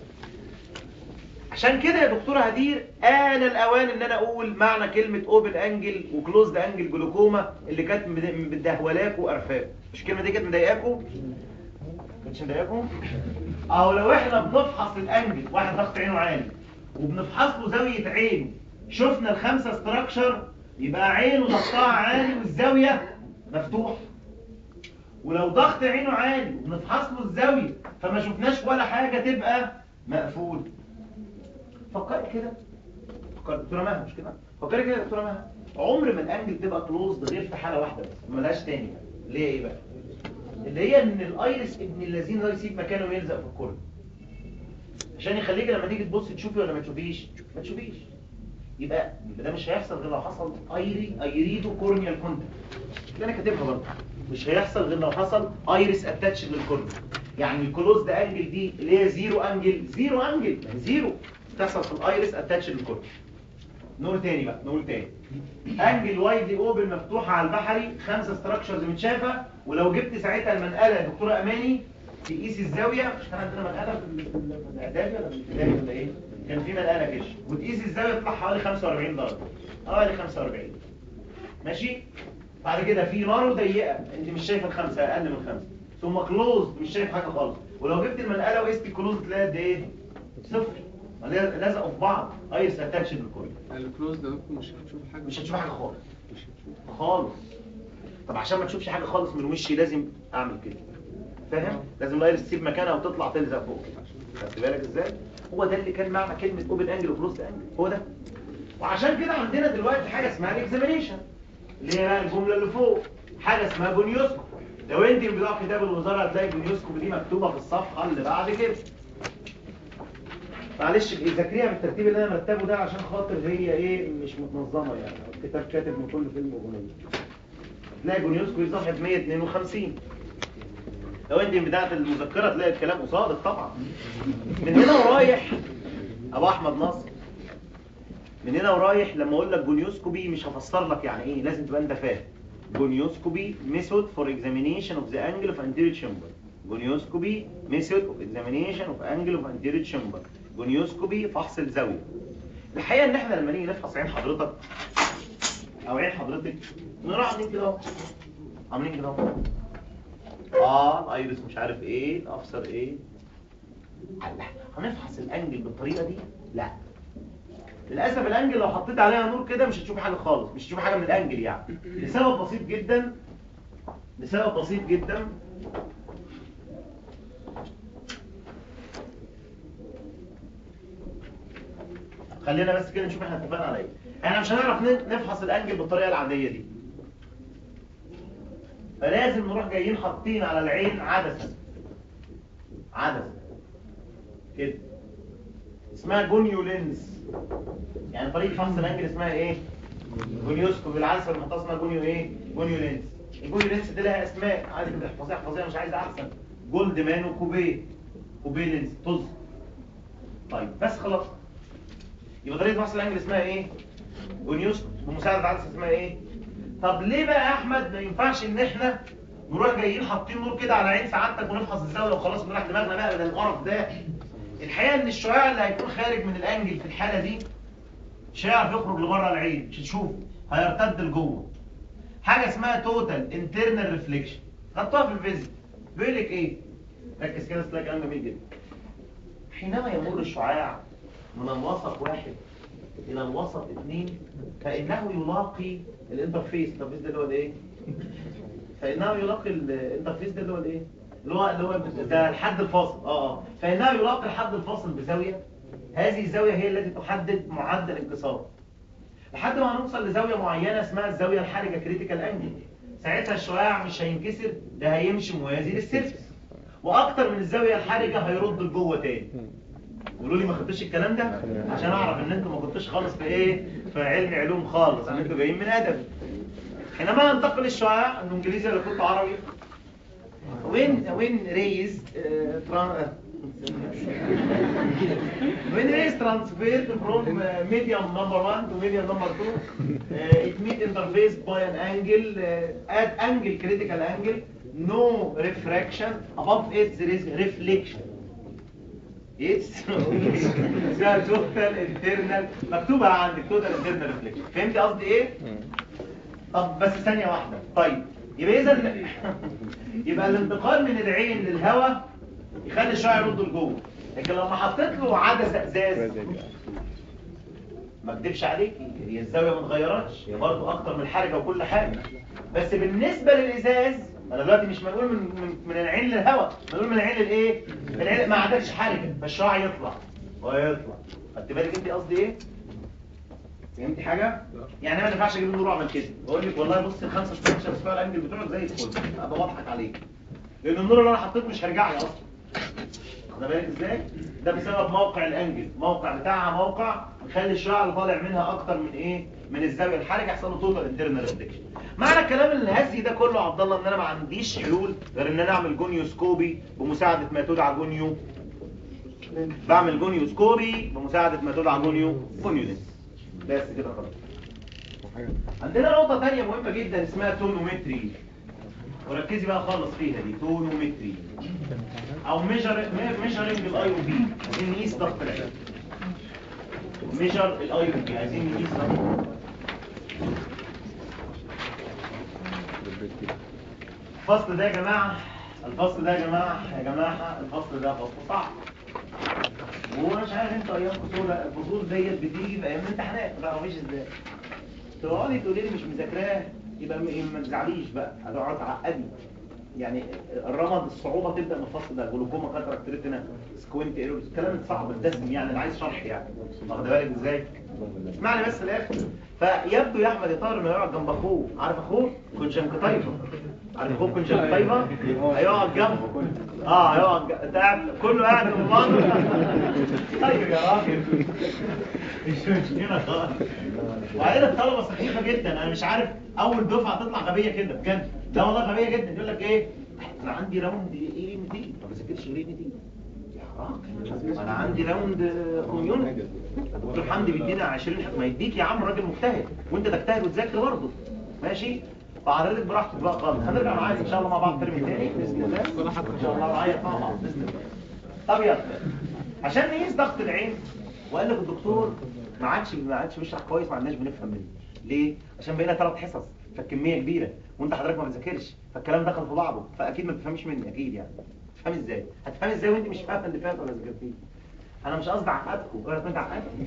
عشان كده يا دكتوره هدير آن الأوان إن أنا أقول معنى كلمة أوبن أنجل وكلوزد أنجل جلوكوما اللي كانت مدهولاكوا وقرفاكوا مش الكلمة دي كانت مضايقاكوا؟ كانتش مضايقاكوا؟ أو لو إحنا بنفحص الأنجل واحد ضغط عينه عالي وبنفحص له زاوية عينه شفنا الخمسة ستراكشر يبقى عينه ضغطها عالي والزاوية مفتوحة ولو ضغط عينه عالي وبنفحص له الزاوية فما شفناش ولا حاجة تبقى مقفول فكري كده فكري دكتوره مها مش كده فكري كده يا دكتوره مها عمر ما الانجل تبقى كلوزد غير في حاله واحده بس ملهاش تاني اللي هي ايه بقى اللي هي ان الايرس ابن الذين ده يسيب مكانه ويلزق في الكورن عشان يخليك لما تيجي تبص تشوفي ولا ما تشوفيش ما تشوفيش يبقى يبقى ده مش هيحصل غير لو حصل ايري ايريدو كورنيال كونتاكت اللي انا كاتبها برضه مش هيحصل غير لو حصل ايرس اتاتش للكورنيا يعني الكلوزد انجل دي اللي هي زيرو انجل زيرو انجل زيرو تحصل في الايرس اتاتش للكورنيا نقول تاني بقى نقول تاني انجل وايدلي اوبن مفتوحه على البحري خمسه ستراكشرز متشافه ولو جبت ساعتها المنقله يا دكتوره اماني تقيس الزاويه مش كان عندنا منقله في الاعدادي ولا في الابتدائي ولا ايه كان في منقله كده وتقيس الزاويه تطلع حوالي 45 درجه حوالي 45 ماشي بعد كده في نار ضيقه انت مش شايف الخمسه اقل من خمسه ثم كلوز مش شايف حاجه خالص ولو جبت المنقله وقست كلوز تلاقي قد ايه صفر ما لازق- لازقوا في بعض ايس اتاتش بالكل الكلوز ده ممكن مش هتشوف حاجه مش هتشوف حاجه خالص مش هتشوف خالص طب عشان ما تشوفش حاجه خالص من وشي لازم اعمل كده فاهم لازم الايرس تسيب مكانها وتطلع تلزق فوق كده خدت بالك ازاي هو ده اللي كان معنى كلمه اوبن انجل وكلوز انجل هو ده وعشان كده عندنا دلوقتي حاجه اسمها الاكزامينيشن اللي هي بقى الجمله اللي فوق حاجه اسمها جونيوسكوب لو انت بتقرا كتاب الوزاره هتلاقي الجونيوسكوب دي مكتوبه في الصفحه اللي بعد كده معلش ابقي ذاكريها بالترتيب اللي انا مرتبه ده عشان خاطر هي ايه مش متنظمه يعني الكتاب كاتب من كل فيلم اغنيه تلاقي جونيوسكو في صفحه 152 لو انت بدات المذكره تلاقي الكلام قصادك طبعا من هنا ورايح ابو احمد نصر من هنا ورايح لما اقول لك جونيوسكوبي مش هفسر لك يعني ايه لازم تبقى انت فاهم جونيوسكوبي ميثود فور اكزامينيشن اوف ذا انجل اوف anterior chamber جونيوسكوبي ميثود اوف اكزامينيشن اوف انجل اوف anterior chamber جونيوسكوبي فحص الزاويه الحقيقه ان احنا لما نيجي نفحص عين حضرتك او عين حضرتك نروح عاملين كده اهو عاملين كده اهو اه الايرس مش عارف ايه الافسر ايه الله هنفحص الانجل بالطريقه دي لا للاسف الانجل لو حطيت عليها نور كده مش هتشوف حاجه خالص مش هتشوف حاجه من الانجل يعني لسبب بسيط جدا لسبب بسيط جدا خلينا بس كده نشوف احنا اتفقنا على ايه احنا مش هنعرف ن- نفحص الانجل بالطريقه العاديه دي فلازم نروح جايين حاطين على العين عدسه عدسه كده اسمها جونيو لينز يعني طريقه فحص الانجل اسمها ايه جونيوسكوب العدسه المحطوطه اسمها جونيو ايه جونيو لينز الجونيو لينز دي لها اسماء عايز كده احفظيها احفظيها مش عايز احسن جولد مان وكوبيه كوبيه لينز طز طيب بس خلاص يبقى طريقه فحص الانجل اسمها ايه جونيوسكوب بمساعده عدسه اسمها ايه طب ليه بقى يا احمد ما ينفعش ان احنا نروح جايين حاطين نور كده على عين سعادتك ونفحص الزاويه وخلاص ونريح دماغنا بقى من القرف ده الحقيقه ان الشعاع اللي هيكون خارج من الانجل في الحاله دي مش هيعرف يخرج لبره العين مش هتشوفه هيرتد لجوه حاجه اسمها توتال انترنال ريفليكشن خدتوها في الفيزيك بيقول لك ايه ركز كده تلاقي كلام جميل جدا حينما يمر الشعاع من الوسط واحد الى الوسط اثنين فانه يلاقي الانترفيس الانترفيس ده اللي هو الايه فانه يلاقي الانترفيس ده اللي هو الايه اللي هو اللي هو ده الحد الفاصل اه اه فانه يلاقي الحد الفاصل بزاويه هذه الزاويه هي التي تحدد معدل انكسار لحد ما هنوصل لزاويه معينه اسمها الزاويه الحرجه كريتيكال انجل ساعتها الشعاع مش هينكسر ده هيمشي موازي للسيرفس واكتر من الزاويه الحرجه هيرد لجوه تاني قولوا لي ما خدتوش الكلام ده عشان اعرف ان انتوا ما كنتوش خالص في ايه في علم علوم خالص ان انتوا جايين من ادب حينما ينتقل الشعاع انه انجليزي ولا كنت عربي when when rays uh, tran- when rays transferred from uh, medium number one to medium number two uh, it meet interface by an angle uh, at angle critical angle no refraction above it there is reflection It's اسمها total internal مكتوبة عندك total internal reflection فهمت قصدي ايه؟ طب بس ثانية واحدة طيب يبقى اذا يبقى الانتقال من العين للهواء يخلي الشعاع يرد لجوه لكن لما حطيت له عدسة ازاز ما اكدبش عليك هي الزاوية ما اتغيرتش هي برضه اكتر من الحرجة وكل حاجة بس بالنسبة للازاز انا دلوقتي مش منقول من من, من العين للهواء منقول من العين للايه من العين ما عادتش حرجة فالشعاع يطلع ويطلع خدت بالك انت قصدي ايه فهمتي حاجة؟ يعني ما ينفعش اجيب النور واعمل كده بقول لك والله بص ال 25 شمس بتوع الانجل بتوعك زي الفل ابقى بضحك عليك لان النور اللي انا حطيته مش هيرجع لي اصلا واخد بالك ازاي؟ ده بسبب موقع الانجل الموقع بتاعها موقع مخلي الشعاع اللي طالع منها اكتر من ايه؟ من الزاويه الحرجه يحصل له توتال انترنال ريفليكشن معنى الكلام الهزي ده كله يا عبد الله ان انا ما عنديش حلول غير ان انا اعمل جونيوسكوبي بمساعده ما تدعى جونيو بعمل جونيوسكوبي بمساعده ما تدعى جونيو جونيولينس بس كده خلاص عندنا نقطة تانية مهمة جدا اسمها تونومتري وركزي بقى خالص فيها دي تونومتري او ميجر ميجرنج الاي او بي عايزين نقيس ضغط العين ميجر الاي او بي عايزين نقيس ضغط الفصل ده يا جماعة الفصل ده يا جماعة يا جماعة الفصل ده فصل صعب ومش عارف انتوا ايام فصول الفصول ديت بتيجي في ايام الامتحانات ما تعرفيش ازاي تقعدي تقولي لي مش مذاكراه يبقى م- ما تزعليش بقى هتقعد تعقدي يعني الرمض الصعوبة تبدأ من الفصل ده جلوكوما كاتراكتريتنا سكوينت ايرورز الكلام صعب الدسم يعني انا عايز شرح يعني واخد بالك ازاي اسمعني بس الاخر فيبدو يا احمد يا طاهر انه يقعد جنب اخوه عارف اخوه كونجنكتيفا عارف اخوه كونجنكتيفا هيقعد جنبه اه هيقعد ج- انت قاعد كله قاعد جنب بعض طيب يا راجل مش مشكله خالص وبعدين الطلبه سخيفه جدا انا مش عارف اول دفعه تطلع غبيه كده بجد لا والله غبيه جدا يقول لك ايه انا عندي راوند ايه 200 ما بذاكرش غير 200 يا راجل انا عندي راوند كوميونتي الدكتور حمدي بيدينا 20 ما يديك يا عم راجل مجتهد وانت تجتهد وتذاكر برضه ماشي فحضرتك براحتك بقى خالص هنرجع معاك ان شاء الله مع بعض ترم تاني باذن الله ان شاء الله معايا مع بعض باذن الله طب يلا عشان نقيس ضغط العين وقال لك الدكتور ما عادش ما عادش بيشرح كويس ما عندناش بنفهم منه ليه عشان بقينا ثلاث حصص فالكميه كبيره وانت حضرتك ما بتذاكرش فالكلام دخل في بعضه فاكيد ما بتفهمش مني اكيد يعني تفهم ازاي هتفهم ازاي وانت مش فاهم اللي فات ولا ذاكرتيه انا مش قصدي اعقدكم ولا كنت عقدتني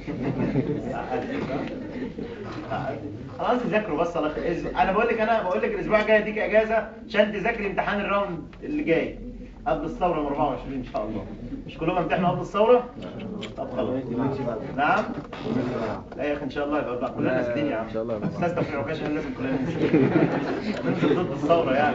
انا قصدي ذاكروا بس الله يخ- إز- انا بقول لك انا بقول لك الاسبوع الجاي اديك اجازه عشان تذاكري امتحان الراوند اللي جاي قبل الثوره يوم 24 ان شاء الله مش كلهم امتحنوا قبل الثوره طب خلاص نعم لا يا اخي ان شاء الله يبقى بقى كلنا نازلين يا عم إن شاء الله يبقى. استاذ في العكاش احنا لازم كلنا ننزل ننزل ضد الثوره يعني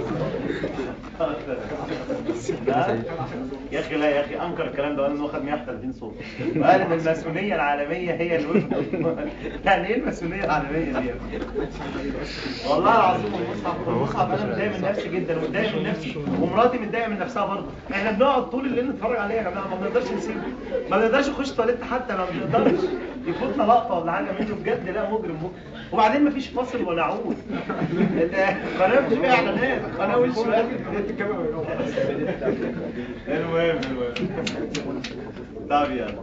لا؟ يا اخي لا يا اخي انكر الكلام ده وقال انه واخد 130 صوت وقال ان الماسونيه العالميه هي الوفد يعني ايه الماسونيه العالميه دي يا ابني؟ والله العظيم المصحف المصحف انا متضايق من نفسي جدا ومتضايق من نفسي ومراتي متضايقه من نفسها برضه احنا بنقعد طول الليل نتفرج عليه يا جماعه ما بنقدرش نسيبه ما بنقدرش نخش تواليت حتى ما بنقدرش يفوتنا لقطه ولا حاجه منه بجد لا مجرم مجرم وبعدين مفيش فاصل ولا عود القناه مش فيها اعلانات القناه وش واحد المهم المهم طب يلا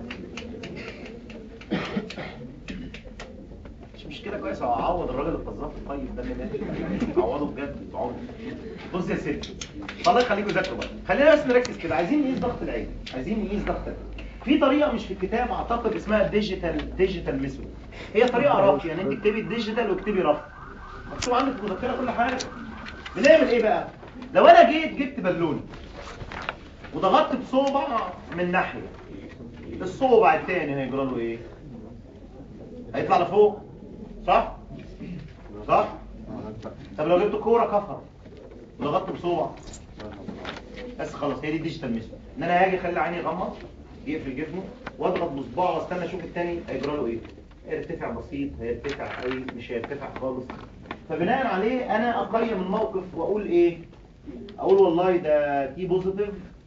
مش مشكله كويس اعوض الراجل القذاف الطيب ده اللي مات اعوضه بجد اعوضه بص يا ستي الله يخليكم ذاكروا بقى خلينا بس نركز كده عايزين نقيس ضغط العين عايزين نقيس ضغط العين في طريقه مش في الكتاب اعتقد اسمها ديجيتال ديجيتال ميثود هي طريقه رف يعني انت اكتبي الديجيتال واكتبي رف مكتوب عندك في المذكره كل حاجه بنعمل ايه بقى لو انا جيت جبت بالونه وضغطت بصوبع من ناحيه الصوبع الثاني هيجرى له ايه هيطلع لفوق صح صح طب لو جبت كوره كفر وضغطت بصوبع بس خلاص هي دي الديجيتال ميثود ان انا هاجي اخلي عيني يغمض يقفل جفنه واضغط بصباعه واستنى اشوف الثاني هيجرى له ايه هيرتفع بسيط هيرتفع قوي مش هيرتفع خالص فبناء عليه انا اقيم الموقف واقول ايه اقول والله ده تي بوزيتيف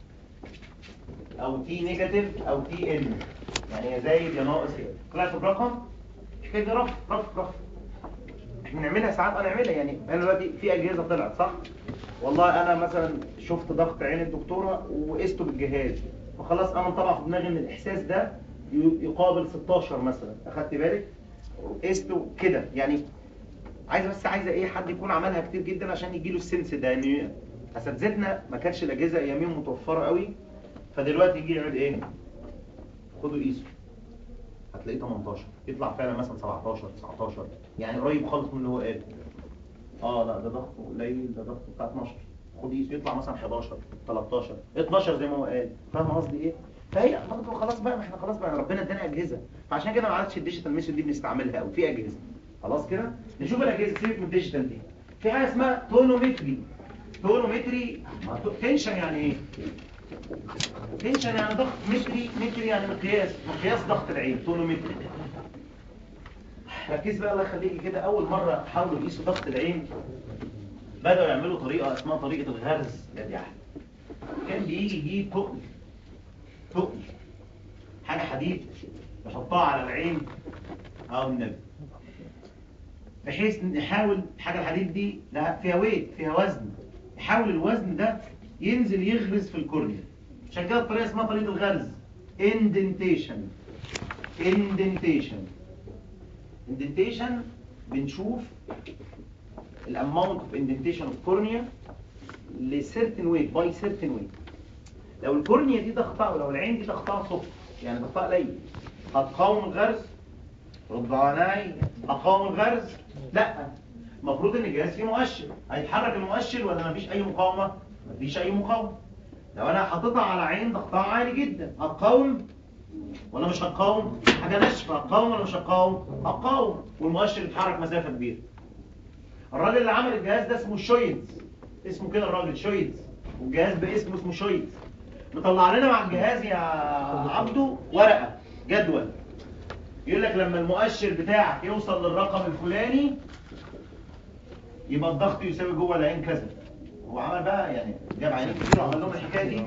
او تي نيجاتيف او تي ان يعني يا زايد يا ناقص كده طلعت برقم كده رف رف رف احنا بنعملها ساعات انا اعملها يعني انا دلوقتي في اجهزه طلعت صح والله انا مثلا شفت ضغط عين الدكتوره وقسته بالجهاز فخلاص انا طبعا في دماغي ان الاحساس ده ي- يقابل 16 مثلا اخدت بالك قسته كده يعني عايز بس عايزه ايه حد يكون عملها كتير جدا عشان يجي له السنس ده يعني اساتذتنا ما كانش الاجهزه اياميهم متوفره قوي فدلوقتي يجي يعمل ايه خدوا قيسوا هتلاقيه 18 يطلع فعلا مثلا 17 19 يعني قريب خالص من اللي هو قال اه لا ده ضغطه قليل ده ضغطه بتاع 12 خد قيسه يطلع مثلا 11 13 12 زي ما هو قال فاهم قصدي ايه فهي برضه خلاص بقى ما احنا خلاص بقى ربنا ادانا اجهزه فعشان كده ما عادش الديجيتال ميثود دي بنستعملها قوي في اجهزه خلاص كده نشوف الاجهزه سيبك من الديجيتال دي في حاجه اسمها تونومتري تونومتري تنشن يعني ايه تنشن يعني ضغط متري متري يعني مقياس مقياس ضغط العين تونومتري ركز بقى الله يخليكي كده اول مره حاولوا يقيسوا ضغط العين بداوا يعملوا طريقه اسمها طريقه الغرز يا دي أحمد. كان بيجي يجيب تقل تقل حاجه حديد يحطها على العين اه النبي بحيث نحاول الحاجه الحديد دي لا فيها ويت فيها وزن يحاول الوزن ده ينزل يغرز في الكورنيا عشان كده الطريقه اسمها طريقه الغرز اندنتيشن اندنتيشن اندنتيشن بنشوف الاماونت اوف اندنتيشن اوف كورنيا لسيرتن ويت باي سيرتن ويت لو الكورنيا دي ضغطها ولو العين دي ضغطها صفر يعني ضغطها قليل هتقاوم الغرز رد عيني اقاوم الغرز لا المفروض ان الجهاز فيه مؤشر هيتحرك المؤشر ولا مفيش اي مقاومه مفيش اي مقاومه لو انا حاططها على عين ضغطها عالي جدا هتقاوم ولا مش هتقاوم حاجه ناشفه هتقاوم ولا مش هتقاوم هتقاوم والمؤشر يتحرك مسافه كبيره الراجل اللي عمل الجهاز ده اسمه شويدز اسمه كده الراجل شويدز والجهاز باسمه اسمه شويدز مطلع لنا مع الجهاز يا عبده ورقه جدول يقول لك لما المؤشر بتاعك يوصل للرقم الفلاني يبقى الضغط يساوي جوه العين كذا هو عمل بقى يعني جاب عينين كتير وعمل لهم الحكايه دي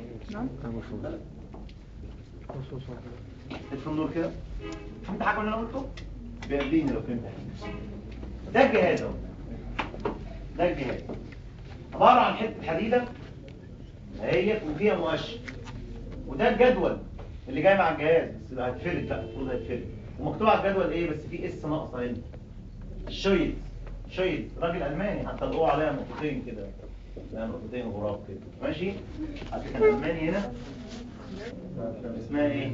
اطفي النور كده فهمت حاجه من اللي انا قلته بيقابليني لو فهمت حاجه ده الجهاز اهو ده الجهاز عباره عن حته حديده اهيت وفيها مؤشر وده الجدول اللي جاي مع الجهاز بس هيتفرد بقى المفروض هيتفرد ومكتوب على الجدول ايه بس في اس ناقصه هنا شويد شويد راجل الماني حتى القوا عليها نقطتين كده لا نقطتين غراب كده ماشي حتى كان الماني هنا اسمها ايه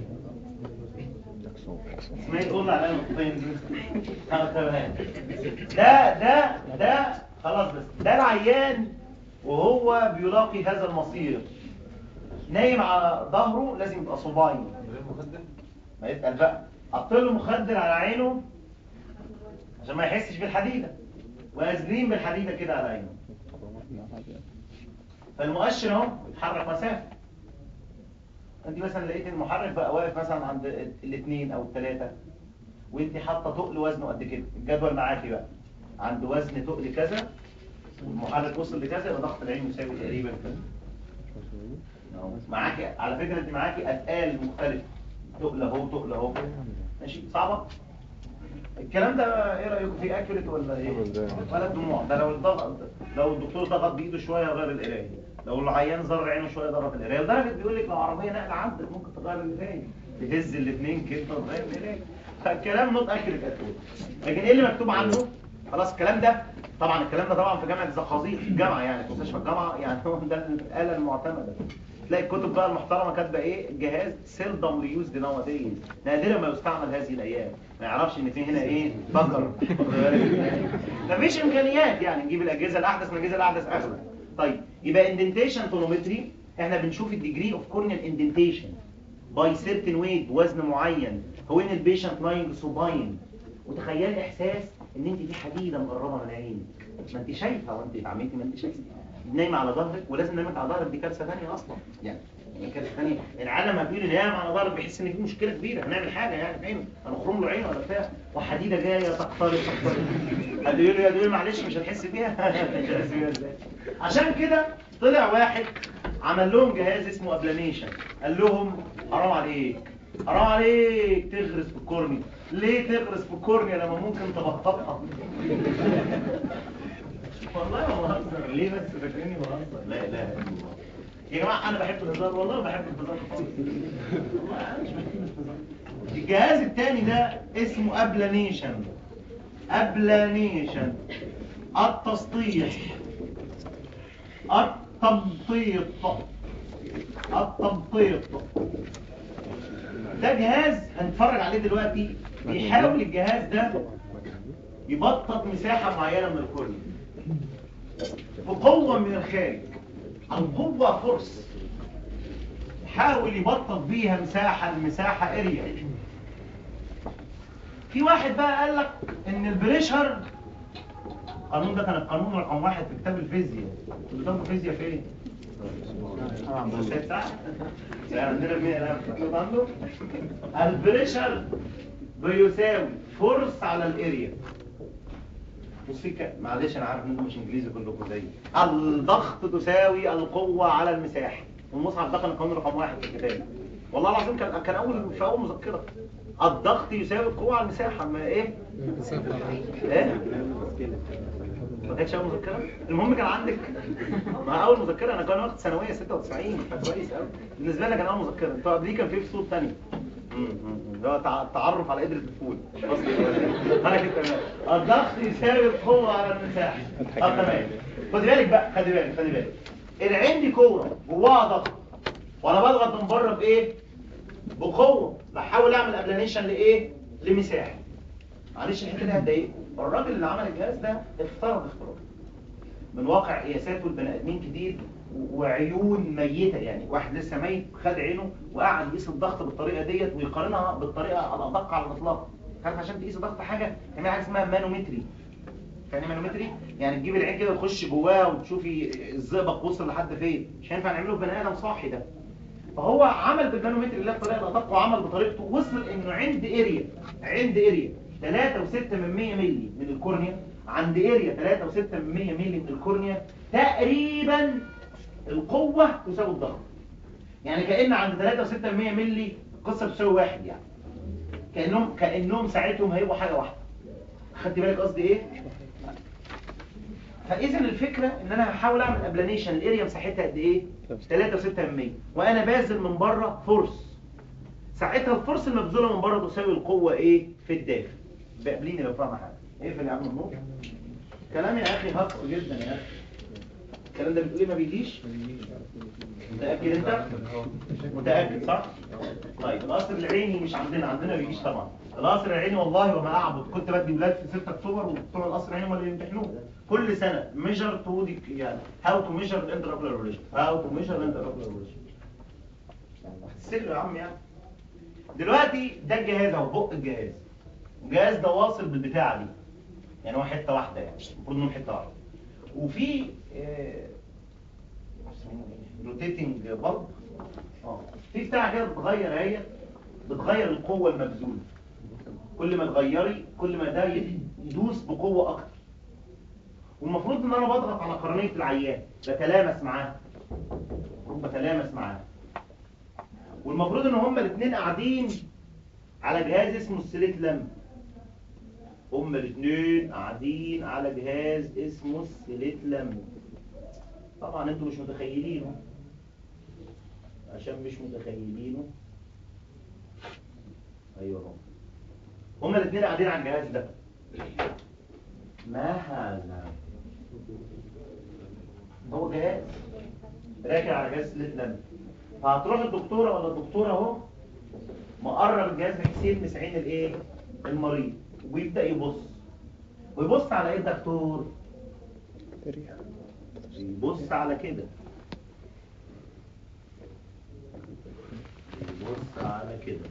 اسمها ايه تقول عليها نقطتين دي اه تمام ده ده ده خلاص بس ده العيان وهو بيلاقي هذا المصير نايم على ظهره لازم يبقى صباعي ما يتقل بقى حط له مخدر على عينه عشان ما يحسش بالحديده وازلين بالحديده كده على عينه فالمؤشر اهو بيتحرك مسافه انت مثلا لقيت المحرك بقى واقف مثلا عند الاثنين او الثلاثه وانت حاطه تقل وزنه قد كده الجدول معاكي بقى عند وزن تقل كذا والمحرك وصل لكذا يبقى ضغط العين يساوي تقريبا كذا أهو. معاكي على فكره انت معاكي اثقال مختلفه تقل اهو تقل اهو ماشي صعبه الكلام ده ايه رايكم فيه اكيوريت ولا ايه ولا الدموع ده لو الضغط لو الدكتور ضغط بايده شويه غير القرايه لو العيان زر عينه شويه ضرب القرايه لدرجه بيقول لك لو عربيه نقل عدت ممكن تغير القرايه تهز الاثنين كده وتغير القرايه فالكلام نوت اكيوريت اتول لكن ايه اللي مكتوب عنه خلاص الكلام ده طبعا الكلام ده طبعا في جامعه الزقازيق في الجامعه يعني في مستشفى الجامعه يعني هو ده الاله المعتمده تلاقي الكتب بقى المحترمه كاتبه ايه الجهاز سيلدم ريوزد ناو دايز نادرا ما يستعمل هذه الايام ما يعرفش ان في هنا ايه بكر مفيش امكانيات يعني نجيب الاجهزه الاحدث من الاجهزه الاحدث اغلى طيب يبقى اندنتيشن تونومتري احنا بنشوف الديجري اوف كورنيال اندنتيشن باي سيرتن ويت بوزن معين هو ان البيشنت لاينج سوباين وتخيلي احساس ان انت في حديده مقربه من عينك ما انت شايفه وانت عملتي ما انت شايفه نايمه على ظهرك ولازم نامك على ظهرك دي كارثه ثانيه اصلا يعني يعني كارثه ثانيه العالم ما بيقول نام على ظهرك بيحس ان في مشكله كبيره هنعمل حاجه يعني في عينه هنخرم له عينه ولا بتاع وحديده جايه تقترب تقترب قال يقول له يا دول معلش مش هتحس بيها مش هتحس بيها ازاي عشان كده طلع واحد عمل لهم جهاز اسمه ابلانيشن قال لهم حرام عليك حرام عليك تغرس في الكورنيا ليه تغرس في الكورنيا لما ممكن تبططها والله ما بهزر ليه بس فاكريني بهزر لا لا إلا الله. يا جماعه انا بحب الهزار والله بحب الهزار خالص والله انا مش بحب الهزار الجهاز الثاني ده اسمه ابلانيشن ابلانيشن التسطيح التبطيط التبطيط ده جهاز هنتفرج عليه دلوقتي بيحاول الجهاز ده يبطط مساحة معينة من الكورنيا بقوة من الخارج القوة فورس حاول يبطط بيها مساحة المساحة اريا في واحد بقى قال لك ان البريشر القانون ده كان القانون رقم واحد في كتاب الفيزياء كنتوا بتاخدوا فيزياء فين؟ ست ساعات يعني عندنا مين الان مكتوب عنده البريشر بيساوي فورس على الاريا بصي ك- معلش انا عارف ان انتم مش انجليزي كلكم زيي الضغط تساوي القوه على المساحه والمصحف ده كان القانون رقم واحد في الكتاب والله العظيم كان كان اول في اول مذكره الضغط يساوي القوه على المساحه ما ايه ايه ما كانتش اول مذكره المهم كان عندك مع اول مذكره انا كان واخد ثانويه 96 فكويس قوي بالنسبه لي كان اول مذكره انتوا قبليه كان في فصول ثانيه اللي هو تع- تعرف على قدرة الفول حاجة تمام الضغط يساوي القوة على المساحة اه تمام خدي بالك بقى خدي بالك خدي بالك العين دي كورة جواها ضغط وانا بضغط من بره بايه؟ بقوة بحاول اعمل ابلانيشن لايه؟ لمساحة معلش الحته دي هتضايقكم الراجل اللي عمل الجهاز ده افترض افتراض من واقع قياساته البني ادمين كتير و- وعيون ميته يعني واحد لسه ميت خد عينه وقعد يقيس الضغط بالطريقه ديت ويقارنها بالطريقه الادق على الاطلاق عارف عشان تقيس ضغط حاجه تعمل حاجه اسمها مانومتري يعني مانومتري يعني تجيب العين كده وتخش جواها وتشوفي الزئبق وصل لحد فين مش هينفع نعمله في بني ادم صاحي ده فهو عمل بالمانومتر اللي هي الطريقه الادق وعمل بطريقته وصل انه عند اريا عند اريا 3 و6 من 100 مللي من الكورنيا عند اريا 3 و6 من 100 مللي من الكورنيا تقريبا القوه تساوي الضغط يعني كان عند 3 و6 من 100 مللي القصه تساوي واحد يعني كانهم كانهم ساعتهم هيبقوا حاجه واحده خدت بالك قصدي ايه فاذا الفكره ان انا هحاول اعمل ابلانيشن الاريا مساحتها قد ايه 3 و6 من 100 وانا بازل من بره فورس ساعتها الفورس المبذوله من بره تساوي القوه ايه في الداخل بقابليني لو فاهمه حاجه اقفل يا عم النور كلام يا اخي هص جدا يا اخي الكلام ده بتقولي ما بيجيش متاكد انت متاكد صح طيب القصر العيني مش عندنا عندنا ما بيجيش طبعا القصر العيني والله وما اعبد كنت بدي ولاد في 6 اكتوبر وبتوع القصر العيني هم اللي يمتحنوه كل سنه ميجر تو دي يعني هاو تو ميجر الاندراكولار ريليشن هاو تو ميجر الاندراكولار ريليشن هتسلوا يا عم يعني دلوقتي ده الجهاز اهو بق الجهاز الجهاز ده واصل بالبتاعه دي يعني هو حته واحده يعني المفروض انه حته واحده وفي روتيتنج بلب اه في بتاعه كده بتغير اهي بتغير القوه المبذوله كل ما تغيري كل ما ده يدوس بقوه اكتر والمفروض ان انا بضغط على قرنيه العيان بتلامس معاه المفروض بتلامس معاه والمفروض ان هما الاثنين قاعدين على جهاز اسمه السليت لم هما الاثنين قاعدين على جهاز اسمه السليت لم طبعا انتوا مش متخيلينه عشان مش متخيلينه ايوه هو هما الاثنين قاعدين على الجهاز ده ما هذا هو جهاز راكب على جهاز سليت لم فهتروح الدكتوره ولا الدكتور اهو مقرب الجهاز بحيث يلمس عين الايه المريض ويبدا يبص ويبص على ايه الدكتور يبص على كده يبص على كده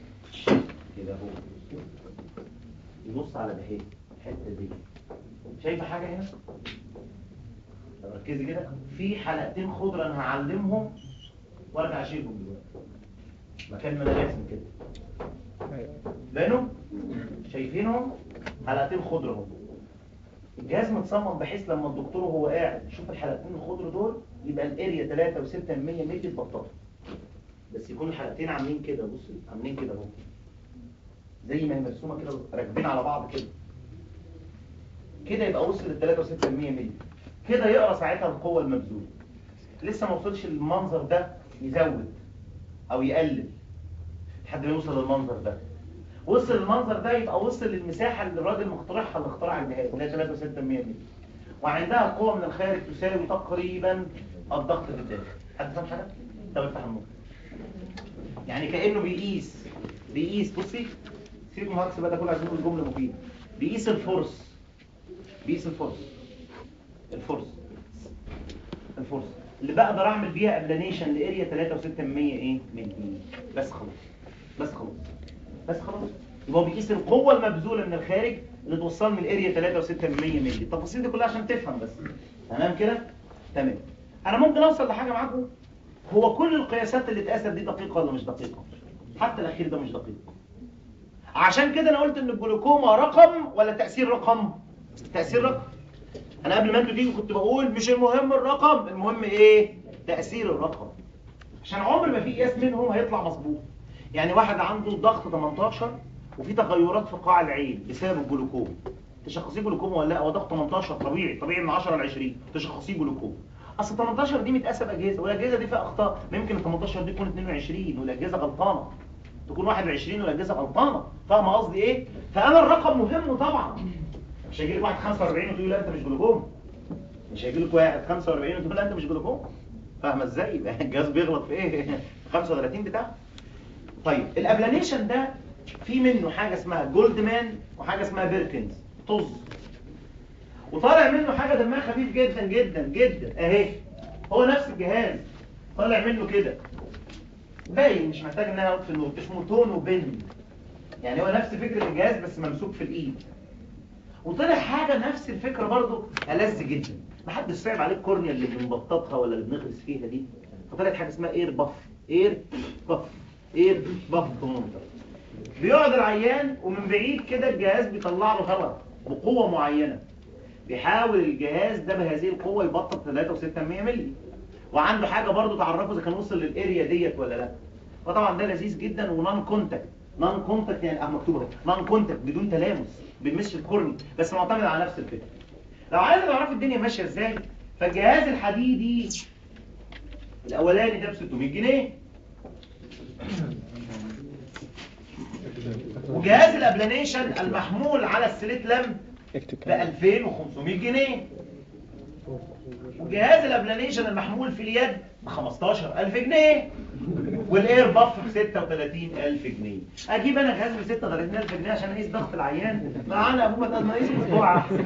كده اهو يبص على ده الحته دي شايفه حاجه هنا طب ركزي كده في حلقتين خضره انا هعلمهم وارجع اشيلهم دلوقتي مكان ما انا راسم كده بانوا شايفينهم حلقتين خضره اهو الجهاز متصمم بحيث لما الدكتور وهو قاعد يشوف الحلقتين الخضر دول يبقى الاريا 3 و6 من 100 مللي اتبططوا بس يكون الحلقتين عاملين كده بصي عاملين كده اهو زي ما هي مرسومه كده راكبين على بعض كده كده يبقى وصل ل 3 و6 من 100 مللي كده يقرا ساعتها القوه المبذوله لسه ما وصلش للمنظر ده يزود او يقلل لحد ما يوصل للمنظر ده وصل المنظر ده يبقى وصل للمساحة اللي الراجل مخترعها اللي اخترع الجهاز اللي هي 3 6 مللي وعندها قوة من الخارج تساوي تقريبا الضغط في الداخل حد فاهم حاجة؟ طب افتح النور يعني كأنه بيقيس بيقيس بصي سيبك من هكس بقى ده كله عايزين نقول جملة مفيدة بيقيس الفورس بيقيس الفورس الفورس الفورس اللي بقدر اعمل بيها ابلانيشن لاريا 3 و6 من 100 ايه مللي بس خلاص بس خلاص بس خلاص يبقى هو بيقيس القوة المبذولة من الخارج اللي توصلني الاريا 3 و6 من 100 مللي التفاصيل دي كلها عشان تفهم بس تمام كده تمام انا ممكن اوصل لحاجة معاكم هو كل القياسات اللي اتقاست دي دقيقة ولا مش دقيقة حتى الاخير ده مش دقيق عشان كده انا قلت ان الجلوكوما رقم ولا تأثير رقم تأثير رقم انا قبل ما انتوا تيجوا كنت بقول مش المهم الرقم المهم ايه تأثير الرقم عشان عمر ما في قياس منهم هيطلع مظبوط يعني واحد عنده ضغط 18 وفي تغيرات في قاع العين بسبب الجلوكوما تشخصيه جلوكوما ولا لا هو ضغط 18 طبيعي طبيعي من 10 ل 20 تشخصيه جلوكوما اصل 18 دي متقاسه باجهزه والاجهزه دي فيها اخطاء ممكن ال 18 دي تكون 22 والاجهزه غلطانه تكون 21 والاجهزه غلطانه فاهم قصدي ايه فانا الرقم مهم طبعا مش هيجي لك واحد 45 وتقول لا انت مش جلوكوم مش هيجي لك واحد 45 وتقول لا انت مش جلوكوم فاهمه ازاي الجهاز بيغلط في ايه 35 بتاعه طيب الابلانيشن ده في منه حاجه اسمها جولدمان وحاجه اسمها بيركنز طز وطالع منه حاجه دمها خفيف جدا جدا جدا اهي هو نفس الجهاز طالع منه كده باين مش محتاج ان انا اقعد في النور اسمه تونو بن يعني هو نفس فكره الجهاز بس ممسوك في الايد وطلع حاجه نفس الفكره برضو ألذ جدا محدش صعب عليه الكورنيا اللي بنبططها ولا اللي بنغرس فيها دي فطلعت حاجه اسمها اير باف اير باف اير باف كومنتر بيقعد العيان ومن بعيد كده الجهاز بيطلع له هواء بقوه معينه بيحاول الجهاز ده بهذه القوه يبطط 3 و6 مللي وعنده حاجه برضو تعرفه اذا كان وصل للاريا ديت ولا لا فطبعا ده لذيذ جدا ونون كونتاكت نون كونتاكت يعني اه مكتوبه نون كونتاكت بدون تلامس بيمشي الكورني بس معتمد على نفس الفكره لو عايز تعرف الدنيا ماشيه ازاي فالجهاز الحديدي الاولاني ده ب 600 جنيه وجهاز الابلانيشن المحمول على السليت لم اكتب ب كده 2500 جنيه وجهاز الابلانيشن المحمول في اليد ب 15000 جنيه والاير باف ب 36000 جنيه اجيب انا جهاز ب 36000 جنيه عشان اقيس ضغط العيان معانا ابوه ما نقيس اسبوع احسن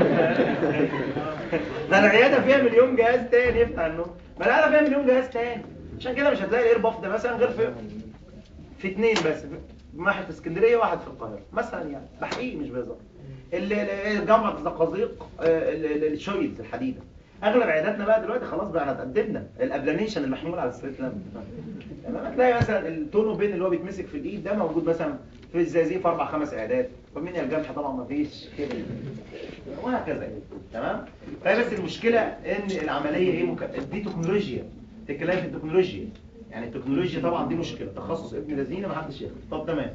ده العياده فيها مليون جهاز تاني يفتح النور ما العياده فيها مليون جهاز تاني عشان كده مش هتلاقي الاير باف ده مثلا غير في في اثنين بس واحد في اسكندريه وواحد في القاهره مثلا يعني ده حقيقي مش بهزار ال- ال- جامعه الزقازيق آه، ال- ال- الشويدز الحديده اغلب عياداتنا بقى دلوقتي خلاص بقى اتقدمنا الابلانيشن المحمول على الستريت لامب تمام هتلاقي مثلا التونو بين اللي هو بيتمسك في الايد ده موجود مثلا في الزقازيق في اربع خمس اعداد ومن الجمح طبعا ما فيش كده وهكذا يعني. تمام فهي بس المشكله ان العمليه ايه مك... دي تكنولوجيا تكلم في التكنولوجيا يعني التكنولوجيا طبعا دي مشكله تخصص ابن لذينه ما حدش ياخد طب تمام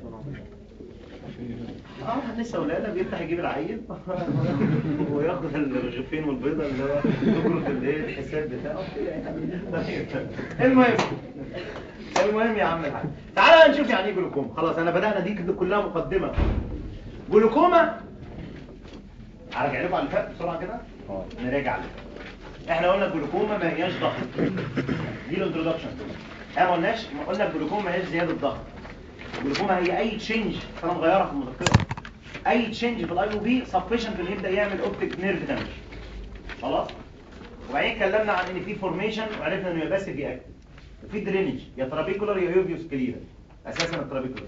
اه لسه ولاده بيفتح يجيب العيل وياخد الرغيفين والبيضه اللي هو تجرة اللي هي الحساب بتاعه كده يعني. طيب. المهم المهم يا عم الحاج تعالى بقى نشوف يعني ايه جلوكوما خلاص انا بدانا دي كده كلها مقدمه جلوكوما هرجع لكم على اللي فات بسرعه كده نراجع عليه احنا قلنا الجلوكوما ما هياش ضغط دي الانترودكشن احنا ما قلناش ما قلنا الجلوكوما ما هياش زياده ضغط الجلوكوما هي اي تشينج انا مغيرها في المذكره اي تشينج في الاي او بي سفيشنت ان يبدا يعمل اوبتيك نيرف دامج خلاص وبعدين اتكلمنا عن ان في فورميشن وعرفنا انه يا باسف يا اكتف وفي درينج يا ترابيكولار يا يوفيوس كليرا اساسا الترابيكولار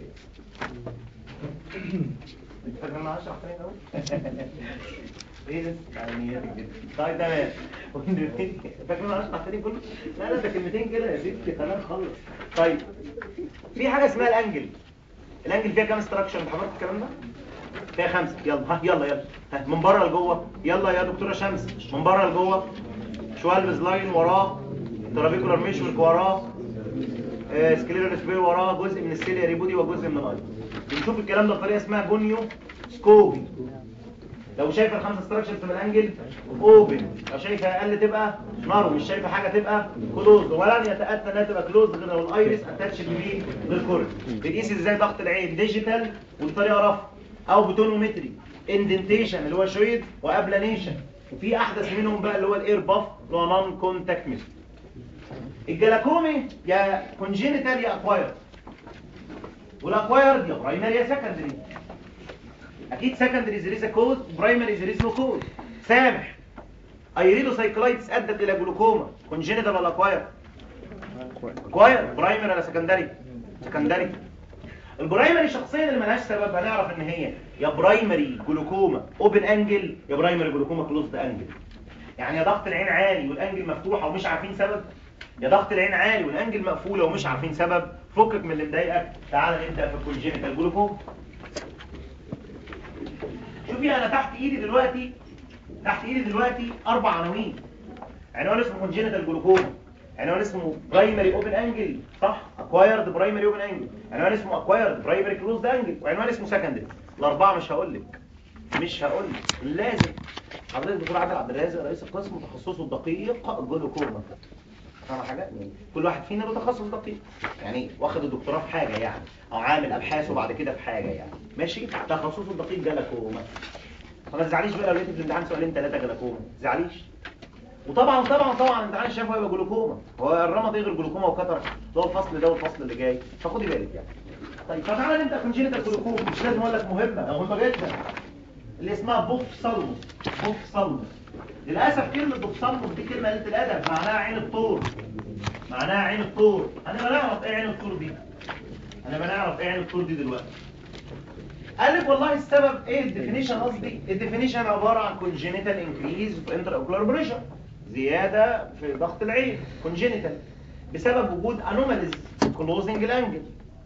انت فاكر انا هشرح تاني اهو ايه ده يعني طيب تمام فاكر انا هشرح تاني كله لا لا ده كلمتين كده يا سيدي كلام خلص طيب في حاجه اسمها الانجل الانجل فيها كام استراكشر انت حضرتك الكلام ده فيها خمسه يلا ها يلا يلا ها من بره لجوه يلا يا دكتوره شمس من بره لجوه شوالبز لاين وراه ترابيكولار ميشورك وراه آه، سكليرال سبير وراه جزء من السيلياري بودي وجزء من الاي بنشوف الكلام ده بطريقه اسمها جونيو سكوبي لو شايفه الخمسه ستراكشرز في الانجل اوبن لو شايفه اقل تبقى نارو مش شايفه حاجه تبقى كلوز ولن يتاتى انها تبقى كلوز غير لو الايرس اتاتش بمين بالكورد بنقيس ازاي ضغط العين ديجيتال وبطريقه رفع او بتونومتري اندنتيشن اللي هو شويد وابلانيشن وفي احدث منهم بقى اللي هو الاير باف اللي هو نون كونتاكت ميثود الجلاكومي يا كونجينيتال يا اكوايرد والاكوايرد يا برايمري يا سكندري اكيد سكندري زريزا كوز برايمري زريزا كوز سامح ايريدو سايكلايتس ادت الى جلوكوما كونجينيتال ولا اكوايرد اكوايرد برايمري ولا سكندري سكندري البرايمري شخصيا اللي ملهاش سبب هنعرف ان هي يا برايمري جلوكوما اوبن انجل يا برايمري جلوكوما كلوزد انجل يعني يا ضغط العين عالي والانجل مفتوحه ومش عارفين سبب يا ضغط العين عالي والانجل مقفوله ومش عارفين سبب فكك من اللي مضايقك تعال نبدا في الكونجينيتال جلوكوما شوفي انا تحت ايدي دلوقتي تحت ايدي دلوقتي اربع عناوين عنوان اسمه كونجينيتال جلوكوما عنوان اسمه برايمري اوبن انجل صح اكوايرد برايمري اوبن انجل عنوان اسمه اكوايرد برايمري كلوزد انجل وعنوان اسمه سكندري الاربعه مش هقول لك مش هقول لك لازم حضرتك الدكتور عادل عبد الرازق رئيس القسم تخصصه الدقيق جلوكوما فاهم حاجه يعني كل واحد فينا له تخصص دقيق يعني واخد الدكتوراه في حاجه يعني او عامل ابحاثه بعد كده في حاجه يعني ماشي تخصصه الدقيق جلاكوما فما تزعليش بقى لو لقيت في الامتحان سؤالين ثلاثه جلاكوما ما تزعليش وطبعا طبعا طبعا امتحان الشفوي هيبقى جلوكوما هو الرمد غير جلوكوما وكتر ده هو الفصل ده والفصل اللي جاي فخدي بالك يعني طيب فتعالى نبدا كونجينيتال جلوكوما مش لازم اقول لك مهمه ده مهمه جدا اللي اسمها بوفسالموس بوفسالموس للاسف كلمه بوفسالموس دي كلمه قله الادب معناها عين الطور معناها عين الطور انا ما نعرف ايه عين الطور دي انا ما نعرف ايه عين الطور دي دلوقتي قال لك والله السبب ايه الديفينيشن قصدي الديفينيشن عباره عن كونجينيتال انكريز في انتر اوكولار بريشر زياده في ضغط العين كونجينيتال بسبب وجود انوماليز كلوزنج الانجل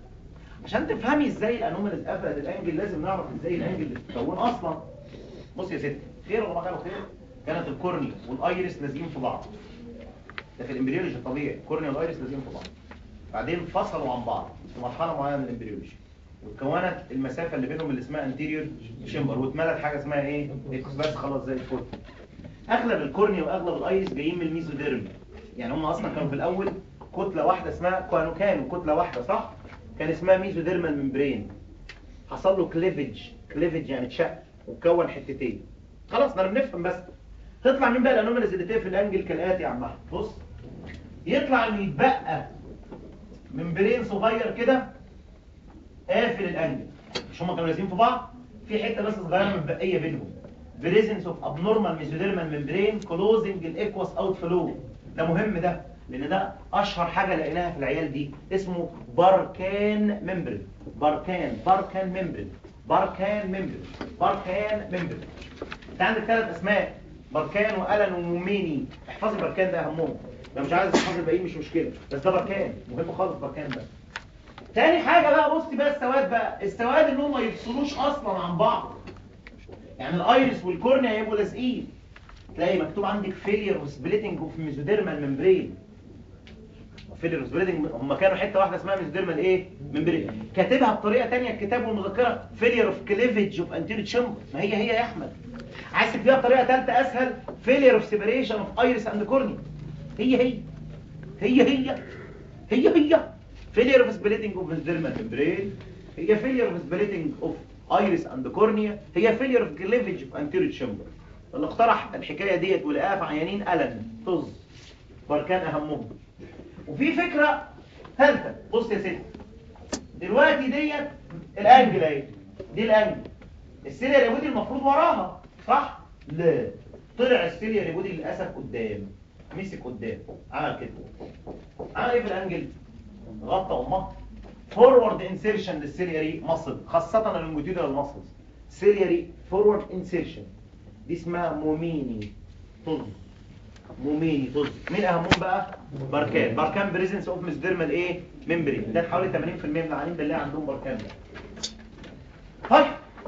عشان تفهمي ازاي الانوماليز قفلت الانجل لازم نعرف ازاي الانجل بتتكون اصلا بص يا ستي خير ولا ما كانوا خير كانت الكورنيا والايرس لازقين في بعض ده في الامبريولوجي الطبيعي الكورنيا والايرس لازقين في بعض بعدين فصلوا عن بعض في مرحله معينه من الامبريولوجي واتكونت المسافه اللي بينهم اللي اسمها انتيريور شمبر واتملت حاجه اسمها ايه إكس بس خلاص زي الفل اغلب الكورنيا واغلب الايرس جايين من الميزوديرم يعني هم اصلا كانوا في الاول كتله واحده اسمها كانوا كانوا كتله واحده صح كان اسمها ميزوديرمال ممبرين حصل له كليفج كليفج يعني اتشق وكون حتتين خلاص احنا بنفهم بس تطلع مين بقى الانوماليز اللي تقفل الانجل كالاتي يا عم احمد بص يطلع انه يتبقى ممبرين صغير كده قافل الانجل مش هما كانوا لازقين في بعض في حته بس صغيره متبقيه بينهم presence of abnormal mesodermal membrane closing the aqueous outflow ده مهم ده لان ده اشهر حاجه لقيناها في العيال دي اسمه باركان ممبرين باركان باركان ممبرين باركان ممبرين باركان ممبرين انت عندك ثلاث اسماء باركان والن وموميني احفظي باركان ده اهمهم لو مش عايز تحفظ الباقيين مش مشكله بس ده باركان مهم خالص باركان ده تاني حاجة بقى بصي بقى السواد بقى السواد ان هم ما يفصلوش اصلا عن بعض يعني الايرس والكورنيا هيبقوا لازقين تلاقي مكتوب عندك فيلير وسبليتنج اوف ميزوديرمال ممبرين فيلير وسبليتنج هم كانوا حته واحده اسمها ميزوديرمال ايه ممبرين كاتبها بطريقه تانية الكتاب والمذكره فيلير اوف كليفج اوف انتيريور تشامبر ما هي هي يا احمد عايز تكتبها بطريقه ثالثه اسهل فيلير اوف سيبريشن اوف ايرس اند كورنيا هي هي هي هي هي هي failure of splitting of mesodermal membrane هي failure of splitting of iris and cornea هي failure of cleavage of anterior chamber اللي اقترح الحكاية ديت ولقاها في عيانين ألم طز بركان أهمهم وفي فكرة ثالثة بص يا ستي دلوقتي ديت الانجل اهي دي الانجل السيليا ريبودي المفروض وراها صح؟ لا طلع السيليا ريبودي للأسف قدام مسك قدام عمل كده عمل ايه في الانجل؟ غطى امها فورورد انسيرشن للسيلياري ماسل خاصة اللونجيتودينال ماسلز سيلياري فورورد انسيرشن دي اسمها موميني طز موميني طز مين اهمهم بقى باركان باركان بريزنس اوف ميزديرمال ايه ممبرين ده حوالي 80% من العيانين بالله عندهم باركان ده طيب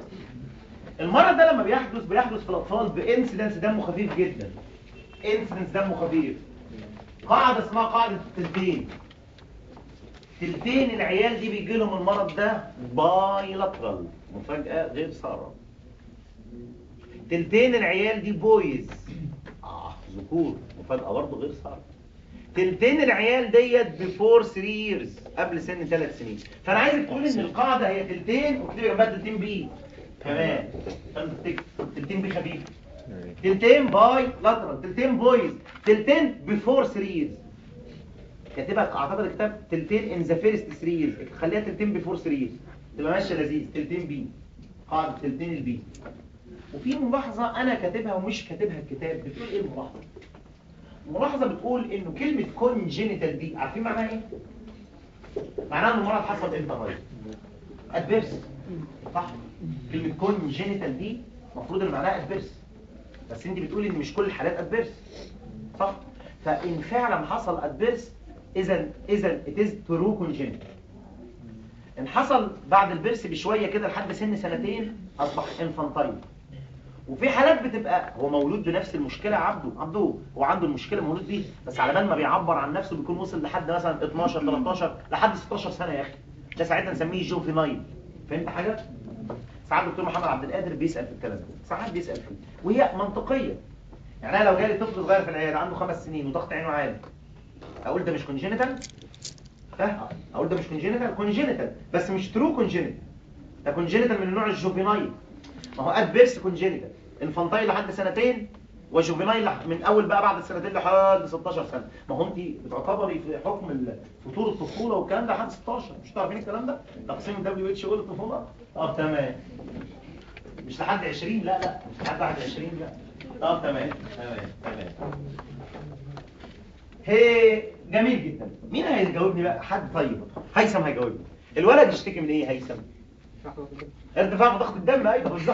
المرض ده لما بيحدث بيحدث في الاطفال بانسيدنس دمه خفيف جدا انسيدنس دمه خفيف قاعدة اسمها قاعدة التلتين تلتين العيال دي بيجي لهم المرض ده بايلاترال مفاجأة غير سارة تلتين العيال دي بويز اه ذكور مفاجأة برضه غير سارة تلتين العيال ديت بفور 3 ييرز قبل سن 3 سنين فانا عايزك تقول ان القاعدة هي تلتين وتكتبي جنبها تلتين بي كمان عشان تفتكر تلتين بي خفيف تلتين باي لاترال تلتين بويز تلتين بفور 3 ييرز كاتبها اعتقد الكتاب تلتين ان ذا فيرست 3 ييرز خليها تلتين بفور 3 ييرز تبقى ماشيه لذيذ تلتين بي قاعده تلتين البي وفي ملاحظه انا كاتبها ومش كاتبها الكتاب بتقول ايه الملاحظه الملاحظه بتقول انه كلمه كونجينيتال دي عارفين معناها ايه معناها ان المرض حصل امتى طيب ادفيرس صح كلمه كونجينيتال دي المفروض ان معناها ادفيرس بس انت بتقولي ان مش كل الحالات ادفيرس صح فان فعلا حصل ادفيرس اذا اذا it is true congenital ان حصل بعد البرس بشويه كده لحد سن سنتين اصبح انفانتايل وفي حالات بتبقى هو مولود بنفس المشكله عبده عبده هو عنده المشكله مولود بيه بس على بال ما بيعبر عن نفسه بيكون وصل لحد مثلا 12 13 لحد 16 سنه يا اخي ده ساعتها نسميه جوفينايل فهمت حاجه ساعات الدكتور محمد عبد القادر بيسال في الكلام ده ساعات بيسال فيه وهي منطقيه يعني انا لو جالي طفل صغير في العياده عنده خمس سنين وضغط عينه عالي اقول ده مش كونجينيتال ها اقول ده مش كونجينيتال كونجينيتال بس مش ترو كونجينيتال ده كونجينيتال من النوع الجوفينايل ما هو ادفيرس كونجينيتال انفانتايل لحد سنتين وجوفينايل لح- من اول بقى بعد السنتين لحد 16 سنه ما هو انت بتعتبري في حكم ال- فطور الطفوله والكلام ده لحد 16 مش تعرفين الكلام ده تقسيم الدبليو اتش او للطفوله اه تمام مش لحد 20 لا لا مش لحد 21 لا اه تمام تمام تمام هي جميل جدا مين هيجاوبني بقى حد طيب هيثم هيجاوبني الولد يشتكي من ايه هيثم ارتفاع في ضغط الدم ايوه بالظبط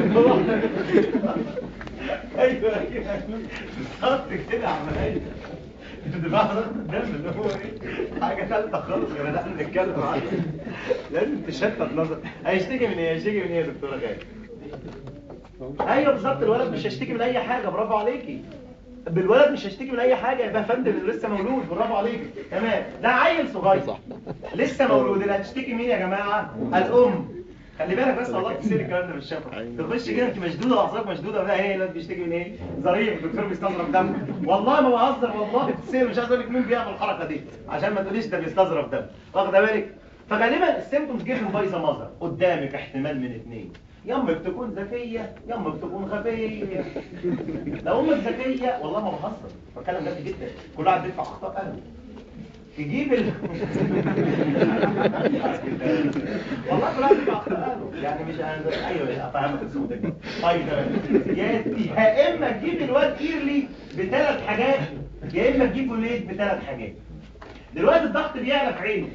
ايوه ايوه بالظبط كده يا عم هيثم ارتفاع في ضغط الدم اللي هو ايه حاجه ثالثه خالص غير ده احنا بنتكلم عنها لازم تشتت نظر هيشتكي من ايه هيشتكي من ايه يا دكتوره غالي ايوه بالظبط الولد مش هيشتكي من اي حاجه برافو عليكي بالولد مش هيشتكي من اي حاجه يبقى فندم اللي لسه مولود برافو عليكي تمام ده عيل صغير لسه مولود اللي هتشتكي مين يا جماعه الام خلي بالك بس والله تصير الكلام ده مش شافه تخش كده انت مشدوده اعصابك مشدوده بقى ايه الولد بيشتكي من ايه ظريف الدكتور بيستظرف دم والله ما بهزر والله تصير مش عايز اقول لك مين بيعمل الحركه دي عشان ما تقوليش ده بيستظرف دم واخده بالك فغالبا السيمبتومز جيفن باي ذا ماذر قدامك احتمال من اثنين يا امك تكون ذكيه يا امك تكون غبيه لو امك ذكيه والله ما بهزر بتكلم جد جدا كل واحد بيدفع اخطاء اهله تجيب ال والله كل واحد بيدفع اخطاء اهله يعني مش انا ايوه افهمك السودة دي طيب تمام يا يا اما تجيب الواد ايرلي بثلاث حاجات يا اما تجيبه ليت بثلاث حاجات دلوقتي الضغط بيعلى في عينه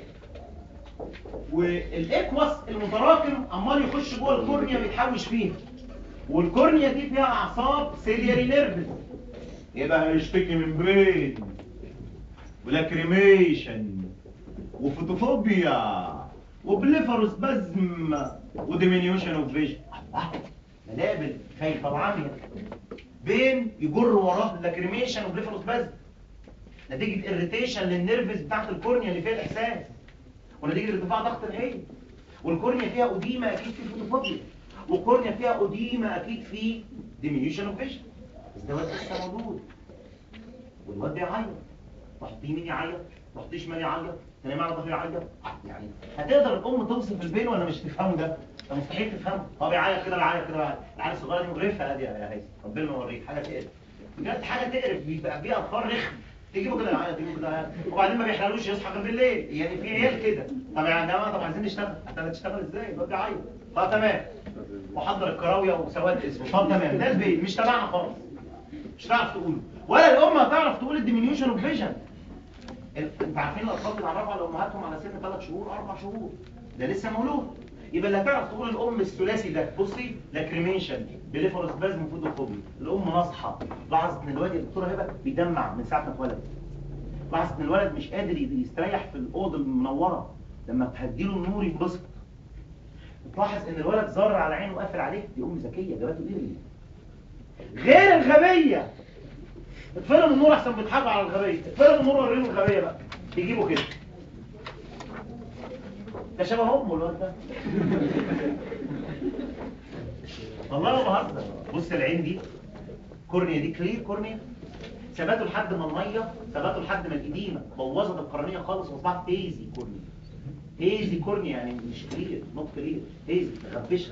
والاكوس المتراكم عمال يخش جوه الكورنيا بيتحوش فيها والكورنيا دي فيها اعصاب سيلياري نيرفز يبقى هيشتكي من برين ولاكريميشن وفوتوفوبيا وبليفروسبازم وديمينيوشن اوف فيجن ملابل خايفه وعاميه بين يجر وراه لاكريميشن وبليفروسبازم نتيجه اريتيشن للنيرفز بتاعت الكورنيا اللي فيها الاحساس ونتيجه ارتفاع ضغط العين والكورنيا فيها اوديما اكيد في فوتوفوبيا والكورنيا فيها اوديما اكيد في ديمينيوشن اوف فيجن بس ده واد لسه موجود والواد بيعيط تحطيه مين يعيط تحطيش مين يعيط تنام على ظهره يعيط يعني هتقدر الام توصف البين ولا مش تفهمه ده ده مستحيل تفهمه هو بيعيط كده بيعيط كده بيعيط العيال الصغيره دي مقرفه ادي يا هيثم ربنا يوريك حاجه تقرف بجد حاجه تقرف بيبقى فيها اطفال رخم تجيبه كده يعيط تجيبه كده يعيط وبعدين ما بيحلوش يصحى غير بالليل يعني في عيال كده طب يا جماعه طب عايزين نشتغل انت هتشتغل ازاي الواد بيعيط طب تمام وحضر الكراويه وسواد اسمه طب تمام ده البيت مش تبعنا خالص مش هتعرف تقوله ولا الام هتعرف تقول الديمينيوشن اوف فيجن انت عارفين الاطفال بيتعرفوا على امهاتهم على سن 3 شهور 4 شهور ده لسه مولود يبقى اللي هتعرف تقول الام الثلاثي ده بصي لاكريميشن بليفروسبازم فوتوفوبيا الام ناصحه لاحظت ان الواد يا دكتوره هبه بيدمع من ساعه ما اتولد لاحظت ان الولد مش قادر يستريح في الاوضه المنوره لما تهديله النور ينبسط تلاحظ ان الولد زار على عينه وقافل عليه دي ام ذكيه جابته ايه غير الغبيه اتفرم النور احسن بيضحكوا على الغبيه اتفرم النور وريهم الغبيه بقى يجيبوا كده ده شبه امه الواد ده والله ما بهزر بص العين دي كورنيا دي كلير كورنيا ثباته لحد ما الميه ثباته لحد ما الاديمه بوظت القرنيه خالص واصبحت هيزي كورنيا هيزي كورنيا يعني مش كلير نوت كلير هيزي مخبشه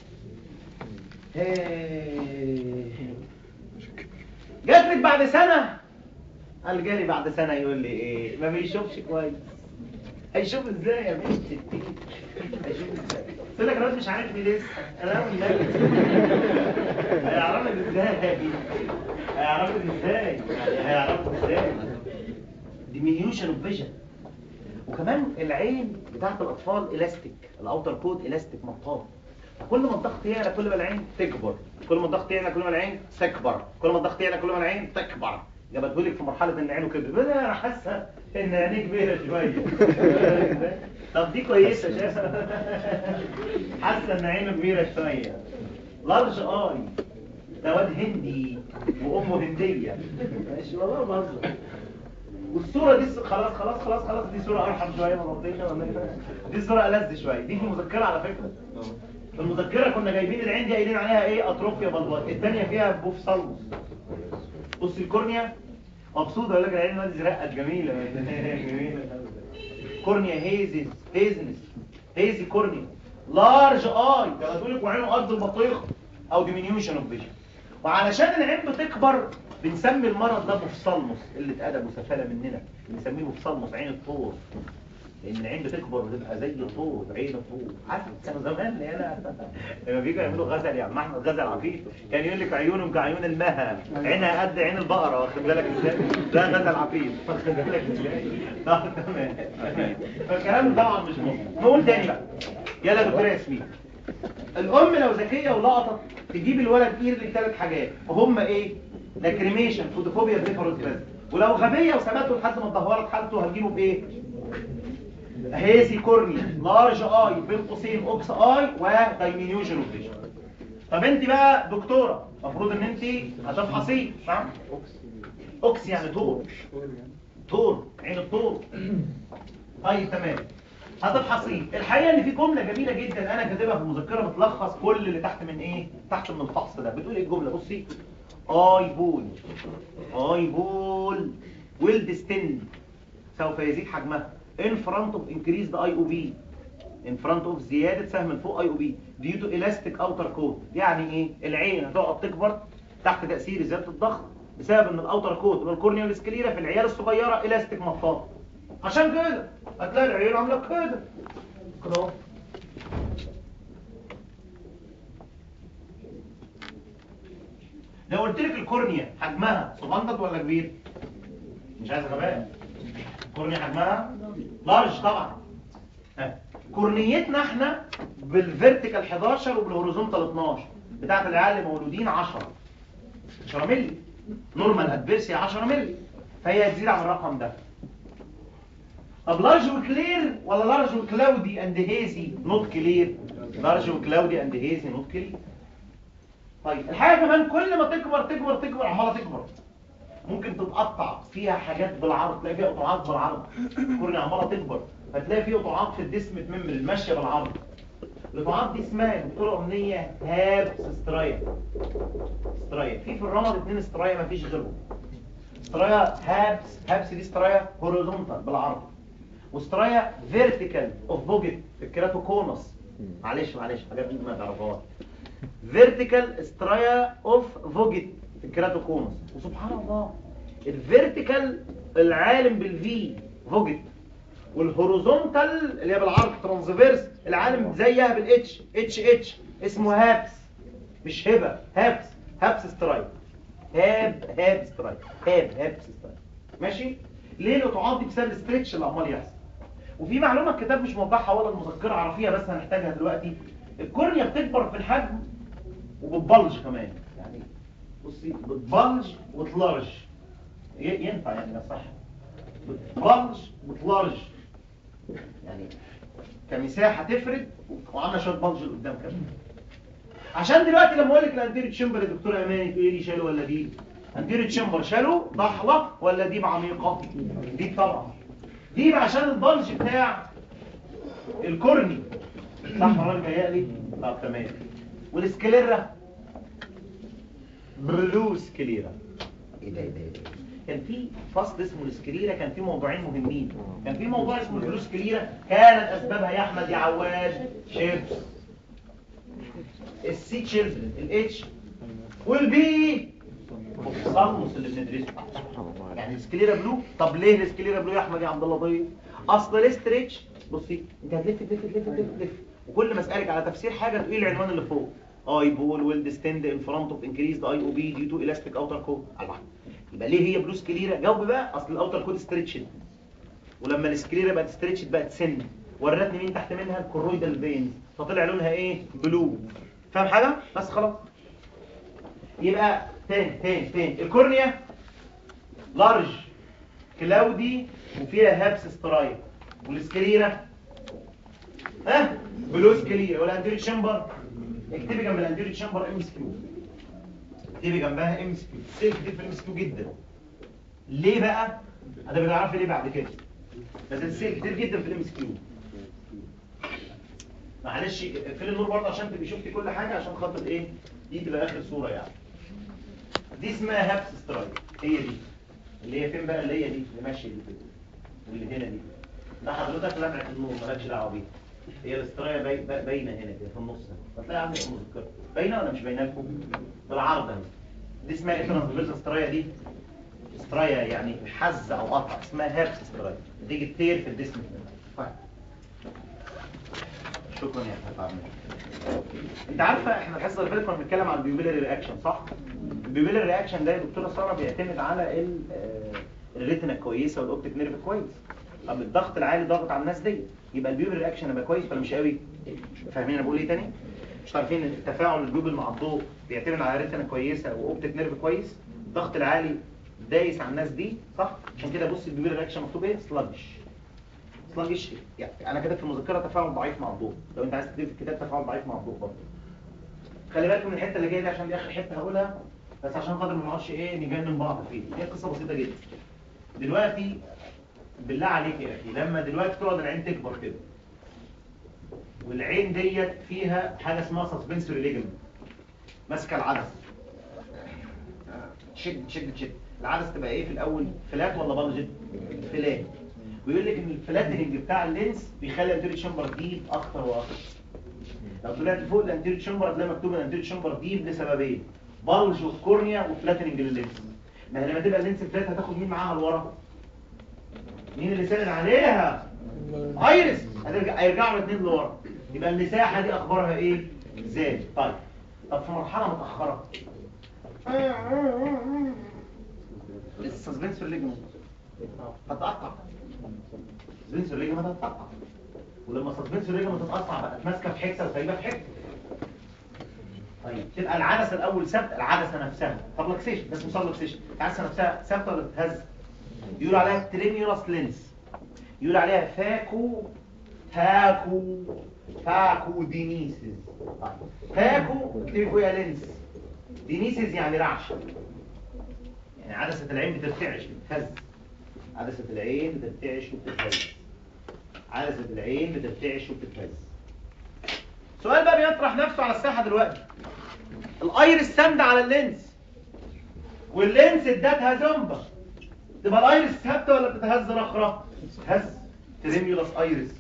جات لك بعد سنة قال جالي بعد سنة يقول لي ايه ما بيشوفش كويس هيشوف ازاي يا بنت هيشوف ازاي قلت لك انا مش عارفني لسه انا اول نبي هيعرفك ازاي هيعرفك ازاي يعني هيعرفك ازاي ديمينيوشن اوف فيجن وكمان العين بتاعت الاطفال الاستيك الاوتر كود الاستيك مطاط كل ما الضغط يعلى كل ما العين تكبر كل ما الضغط يعلى كل ما العين تكبر كل ما الضغط يعلى كل ما العين تكبر جابته لك في مرحله ان عينه كبرت بس انا حاسه ان عينيه كبيره شويه طب دي كويسه شايفه حاسه ان عينه كبيره شويه لارج اي ده واد هندي وامه هنديه ماشي والله بهزر والصوره دي خلاص خلاص خلاص خلاص دي صوره ارحم شويه من ربنا ولا ايه دي صوره ألذ شويه دي في مذكره على فكره في المذكرة كنا جايبين العين دي قايلين عليها ايه اتروفيا بلبات الثانيه فيها بوفسالموس بص الكورنيا مبسوط اقول لك العين الواد زرقت جميله جميله كورنيا هيزز هيزنس هيزي كورنيا لارج اي ده بتقول لك وعينه قد البطيخ او ديمينيوشن اوف فيجن وعلشان العين بتكبر بنسمي المرض ده مفصلمس قله ادب وسفاله مننا بنسميه مفصلمس عين الطور لان العين بتكبر وتبقى زي الطور عين الطور عارف كانوا زمان اللي انا لما بيجوا يعملوا غزل يعني احمد غزل عفيف كان يقول لك عيونهم كعيون المها عينها قد عين البقره واخد بالك ازاي ده غزل عفيف واخد بالك ازاي اه تمام تمام. فالكلام ده طبعا مش مظبوط نقول تاني بقى يلا يا دكتور ياسمين الام لو ذكيه ولقطت تجيب الولد اير لثلاث حاجات وهم ايه لاكريميشن فوتوفوبيا بريفرنس بس ولو غبيه وسابته لحد ما تدهورت حالته هتجيبه بايه هيزي كورني لارج اي بين قوسين اوكس اي ودايمينيوشن اوف فيجن طب انت بقى دكتوره المفروض ان انت هتفحصيه صح اوكس يعني طور طور عين الطور طيب تمام هتفحصيه الحقيقه ان في جمله جميله جدا انا كاتبها في المذكره بتلخص كل اللي تحت من ايه تحت من الفحص ده بتقول ايه الجمله بصي اي بول اي بول ويل ديستند سوف يزيد حجمها in front of increased IOB in front of زيادة سهم فوق IOB due to elastic outer coat يعني ايه العين هتقعد تكبر تحت تأثير زيادة الضغط بسبب ان الاوتر كوت والكورنيا والسكليرا في العيال الصغيرة الاستيك مطاط عشان كده هتلاقي العيون عامله كده كده اهو لو قلت لك الكورنيا حجمها صغنطط ولا كبير مش عايز غباء كورنيا حجمها لارج طبعا ها. كورنيتنا احنا بالفيرتيكال 11 وبالهوريزونتال 12 بتاعت العيال اللي مولودين 10 10 مللي نورمال ادفيرسي 10 مللي فهي هتزيد عن الرقم ده طب لارج وكلير ولا لارج وكلاودي اند هيزي نوت كلير لارج وكلاودي اند هيزي نوت كلير طيب الحاجه كمان كل ما تكبر تكبر تكبر عماله تكبر ممكن تتقطع فيها حاجات بالعرض تلاقي فيها قطعات بالعرض الكورنيا عماله تكبر فتلاقي فيه قطعات في الجسم ممبر ماشيه بالعرض القطعات دي اسمها دكتوره امنيه هابس سترايا سترايا في في الرمد اتنين سترايا مفيش غيرهم سترايا هابس هابس دي سترايا هوريزونتال بالعرض وسترايا فيرتيكال اوف بوجيت في الكيراتوكونس معلش معلش حاجات دي ما تعرفهاش فيرتيكال سترايا اوف فوجيت في الكيراتوكونس وسبحان الله الفيرتيكال العالم بالفي فوجيت والهوريزونتال اللي هي بالعرض ترانسفيرس العالم زيها بالاتش اتش اتش اسمه هابس مش هبه هابس هابس سترايك هاب هاب سترايك هاب هاب سترايك ماشي ليه القطعات دي بسبب الستريتش اللي عمال يحصل وفي معلومه الكتاب مش موضحها ولا المذكره عرفيها بس هنحتاجها دلوقتي الكورنيا بتكبر في الحجم وبتبلج كمان يعني بصي بتبلج وتلارج ي- ينفع يعني ده صح بتبلج وتلارج يعني كمساحه تفرد وعامله شويه بلج لقدام كمان عشان دلوقتي لما اقول لك الانتيريو تشامبر يا دكتور اماني تقولي لي شالو ولا دي انتيريو تشامبر شالو ضحله ولا دي عميقه دي طبعا دي عشان البلج بتاع الكورني صح ولا انا جايه طب تمام والسكليرا بلو سكليرا ايه ده ايه ده ايه ده كان في فصل اسمه السكليرا كان في موضوعين مهمين كان في موضوع اسمه البلو سكليرا كانت اسبابها يا احمد يا عواد شيبس السي تشيلدرن الاتش والبي الصلمس اللي بندرسه يعني السكليرا بلو طب ليه السكليرا بلو يا احمد يا عبد الله ضيف اصل الاستريتش بصي انت هتلف تلف تلف تلف تلف وكل ما اسالك على تفسير حاجه تقولي العنوان اللي فوق اي بول ويل ديستند ان فرونت اوف انكريزد اي او بي ديو تو الاستيك اوتر كود الله يبقى ليه هي بلو سكليرا جاوب بقى اصل الاوتر كود ستريتشد ولما السكليرا بقت ستريتشد بقت سن ورتني مين تحت منها الكرويدال فينز فطلع لونها ايه بلو فاهم حاجه بس خلاص يبقى تاني تاني تاني الكورنيا لارج كلاودي وفيها هابس سترايك والسكليرا ها بلو سكليرا والانتيريو تشامبر اكتبي جنب الانتيريو تشامبر ام اس كيو اكتبي جنبها ام اس كيو سيف دي في الام اس كيو جدا ليه بقى انا بنعرف ليه بعد كده بس السيل كتير جدا في الام اس كيو معلش اقفلي النور برضه عشان تبقي شفتي كل حاجه عشان خاطر ايه دي تبقى اخر صوره يعني دي اسمها هابس سترايك هي دي اللي هي فين بقى اللي هي دي اللي ماشيه دي كده واللي هنا دي ده حضرتك لمعة النور مالكش دعوه بيها هي الاسترايه باي- باي- باينه هنا كده في النص هنا هتلاقي عندك مذكره باينه ولا مش باينه لكم بالعرض اهي دي اسمها ايه ترانسفيرس استرايه دي استرايه يعني حز او قطع اسمها هيرس استرايه تيجي تطير في الجسم طيب شكرا يا احمد عبد انت عارفه احنا الحصه اللي فاتت كنا بنتكلم عن البيوبيلاري رياكشن صح البيوبيلاري رياكشن ده يا دكتوره ساره بيعتمد على ال- آه، الريتنا كويسه والاوبتيك نيرف كويس طب الضغط العالي ضغط على الناس دي يبقى البيوبيلاري رياكشن يبقى كويس ولا مش قوي فاهمين انا بقول ايه تاني مش عارفين ان تفاعل البيوبل مع الضوء بيعتمد على ريتنا كويسه واوبتيك نيرف كويس الضغط العالي دايس على الناس دي صح عشان كده بص البيوبيلاري رياكشن مكتوب ايه سلاجش سلاجش يعني انا كاتب في المذكره تفاعل ضعيف مع الضوء لو انت عايز تكتب في الكتاب تفاعل ضعيف مع الضوء برضه خلي بالك من الحته اللي جايه دي عشان دي اخر حته هقولها بس عشان خاطر ما نقعدش ايه نجنن بعض فيه هي قصه بسيطه جدا دلوقتي بالله عليك يا اخي لما دلوقتي تقعد العين تكبر كده والعين ديت فيها حاجه اسمها سسبنسوري ليجمنت ماسكه العدسه شد شد شد العدسه تبقى ايه في الاول فلات ولا بلجت فلات ويقول لك ان الفلاتنج بتاع اللينس بيخلي الانتيريور شامبر ديب اكتر واكتر لو طلعت فوق الانتيريور شامبر هتلاقي مكتوب الانتيريور شامبر ديب لسببين بلج اوف كورنيا وفلاتنج لللينس ما هي لما تبقى اللينس فلات هتاخد مين معاها لورا مين اللي ساند عليها ايرس هترجع هيرجعوا الاثنين لورا يبقى المساحه دي اخبارها ايه زاد طيب طب في مرحله متاخره لسه سسبنسور ليجمنت هتقطع سسبنسور ليجمنت هتقطع ولما سسبنسور ليجمنت تتقطع بقت ماسكه في حته وسايبه في حته طيب تبقى العدسه الاول ثابته العدسه نفسها سبلكسيشن بس مش سبلكسيشن العدسه نفسها ثابته ولا بتتهز يقولوا عليها تريميولاس لينس يقول عليها فاكو فاكو فاكو دينيسز طيب. فاكو اكتبي فوقها لينس دينيسز يعني رعشه يعني عدسه العين بترتعش بتتهز عدسه العين بترتعش وبتتهز عدسه العين بترتعش وبتتهز سؤال بقى بيطرح نفسه على الساحه دلوقتي الايرس ساند على اللينس واللينس ادتها زنبه تبقى الايرس ثابته ولا بتتهز رخره هز تريميولاس ايرس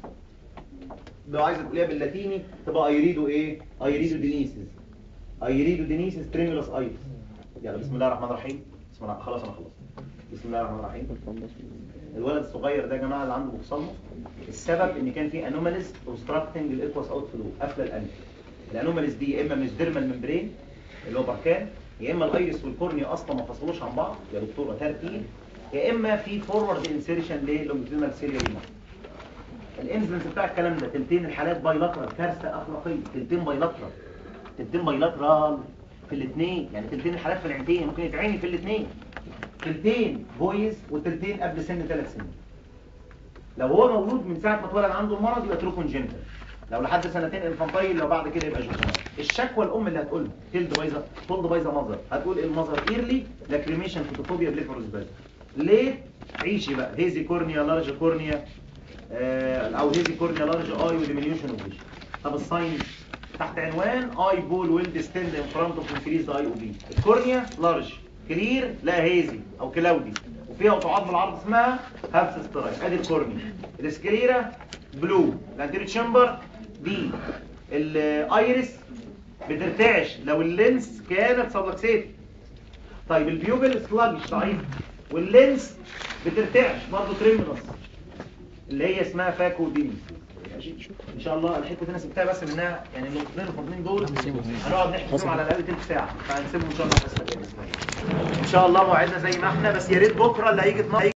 لو عايزه تقوليها باللاتيني تبقى ايريدو ايه ايريدو دينيسيس ايريدو دينيسيس تريميولاس ايرس يلا بسم الله الرحمن الرحيم بسم الله خلاص انا خلصت بسم الله الرحمن الرحيم الولد الصغير ده يا جماعه اللي عنده بوكسالموس السبب ان كان في انوماليز اوبستراكتنج الايكواس اوت فلو قافله الانف الانوماليز دي يا اما مش ديرمال ممبرين اللي هو بركان يا اما الايرس والكورنيا اصلا ما فصلوش عن بعض يا دكتوره ترتيب يا اما في فورورد انسيرشن للونجيتودينال سيريا الانسلنس بتاع الكلام ده تلتين الحالات بايلاترال كارثه اخلاقيه تلتين بايلاترال تلتين بايلاترال في الاثنين يعني تلتين الحالات في العينتين ممكن يتعيني في الاثنين تلتين بويز وتلتين قبل سن ثلاث سنين لو هو مولود من ساعه ما اتولد عنده المرض يبقى ترو كونجنتال لو لحد سنتين انفانتايل لو بعد كده يبقى جوكومال الشكوى الام اللي هتقول تلد بايظه تولد بايظه مظهر هتقول المظهر ايرلي لاكريميشن فوتوفوبيا بليفروسباز ليه عيشي بقى هيزي كورنيا لارج كورنيا آه، او هيزي كورنيا لارج اي وديمينيوشن اوف فيجن طب الساين تحت عنوان اي بول ويل ديستند ان فرونت اوف انكريز اي او بي الكورنيا لارج كلير لا هيزي او كلاودي وفيها قطعات بالعرض اسمها هابس سترايك ادي الكورنيا الاسكليرا بلو الانتيريور تشامبر دي الايرس بترتعش لو اللينس كانت سبلكسيت طيب البيوبل سلاجش ضعيف واللينس بترتعش برضه تريمولس اللي هي اسمها فاكو دينيس ماشي ان شاء الله الحته دي انا سبتها بس منها يعني النقطتين الفاضلين دول هنقعد نحكي فيهم على الاقل تلت ساعه فهنسيبهم ان شاء الله بس ان شاء الله موعدنا زي ما احنا بس يا ريت بكره اللي هيجي 12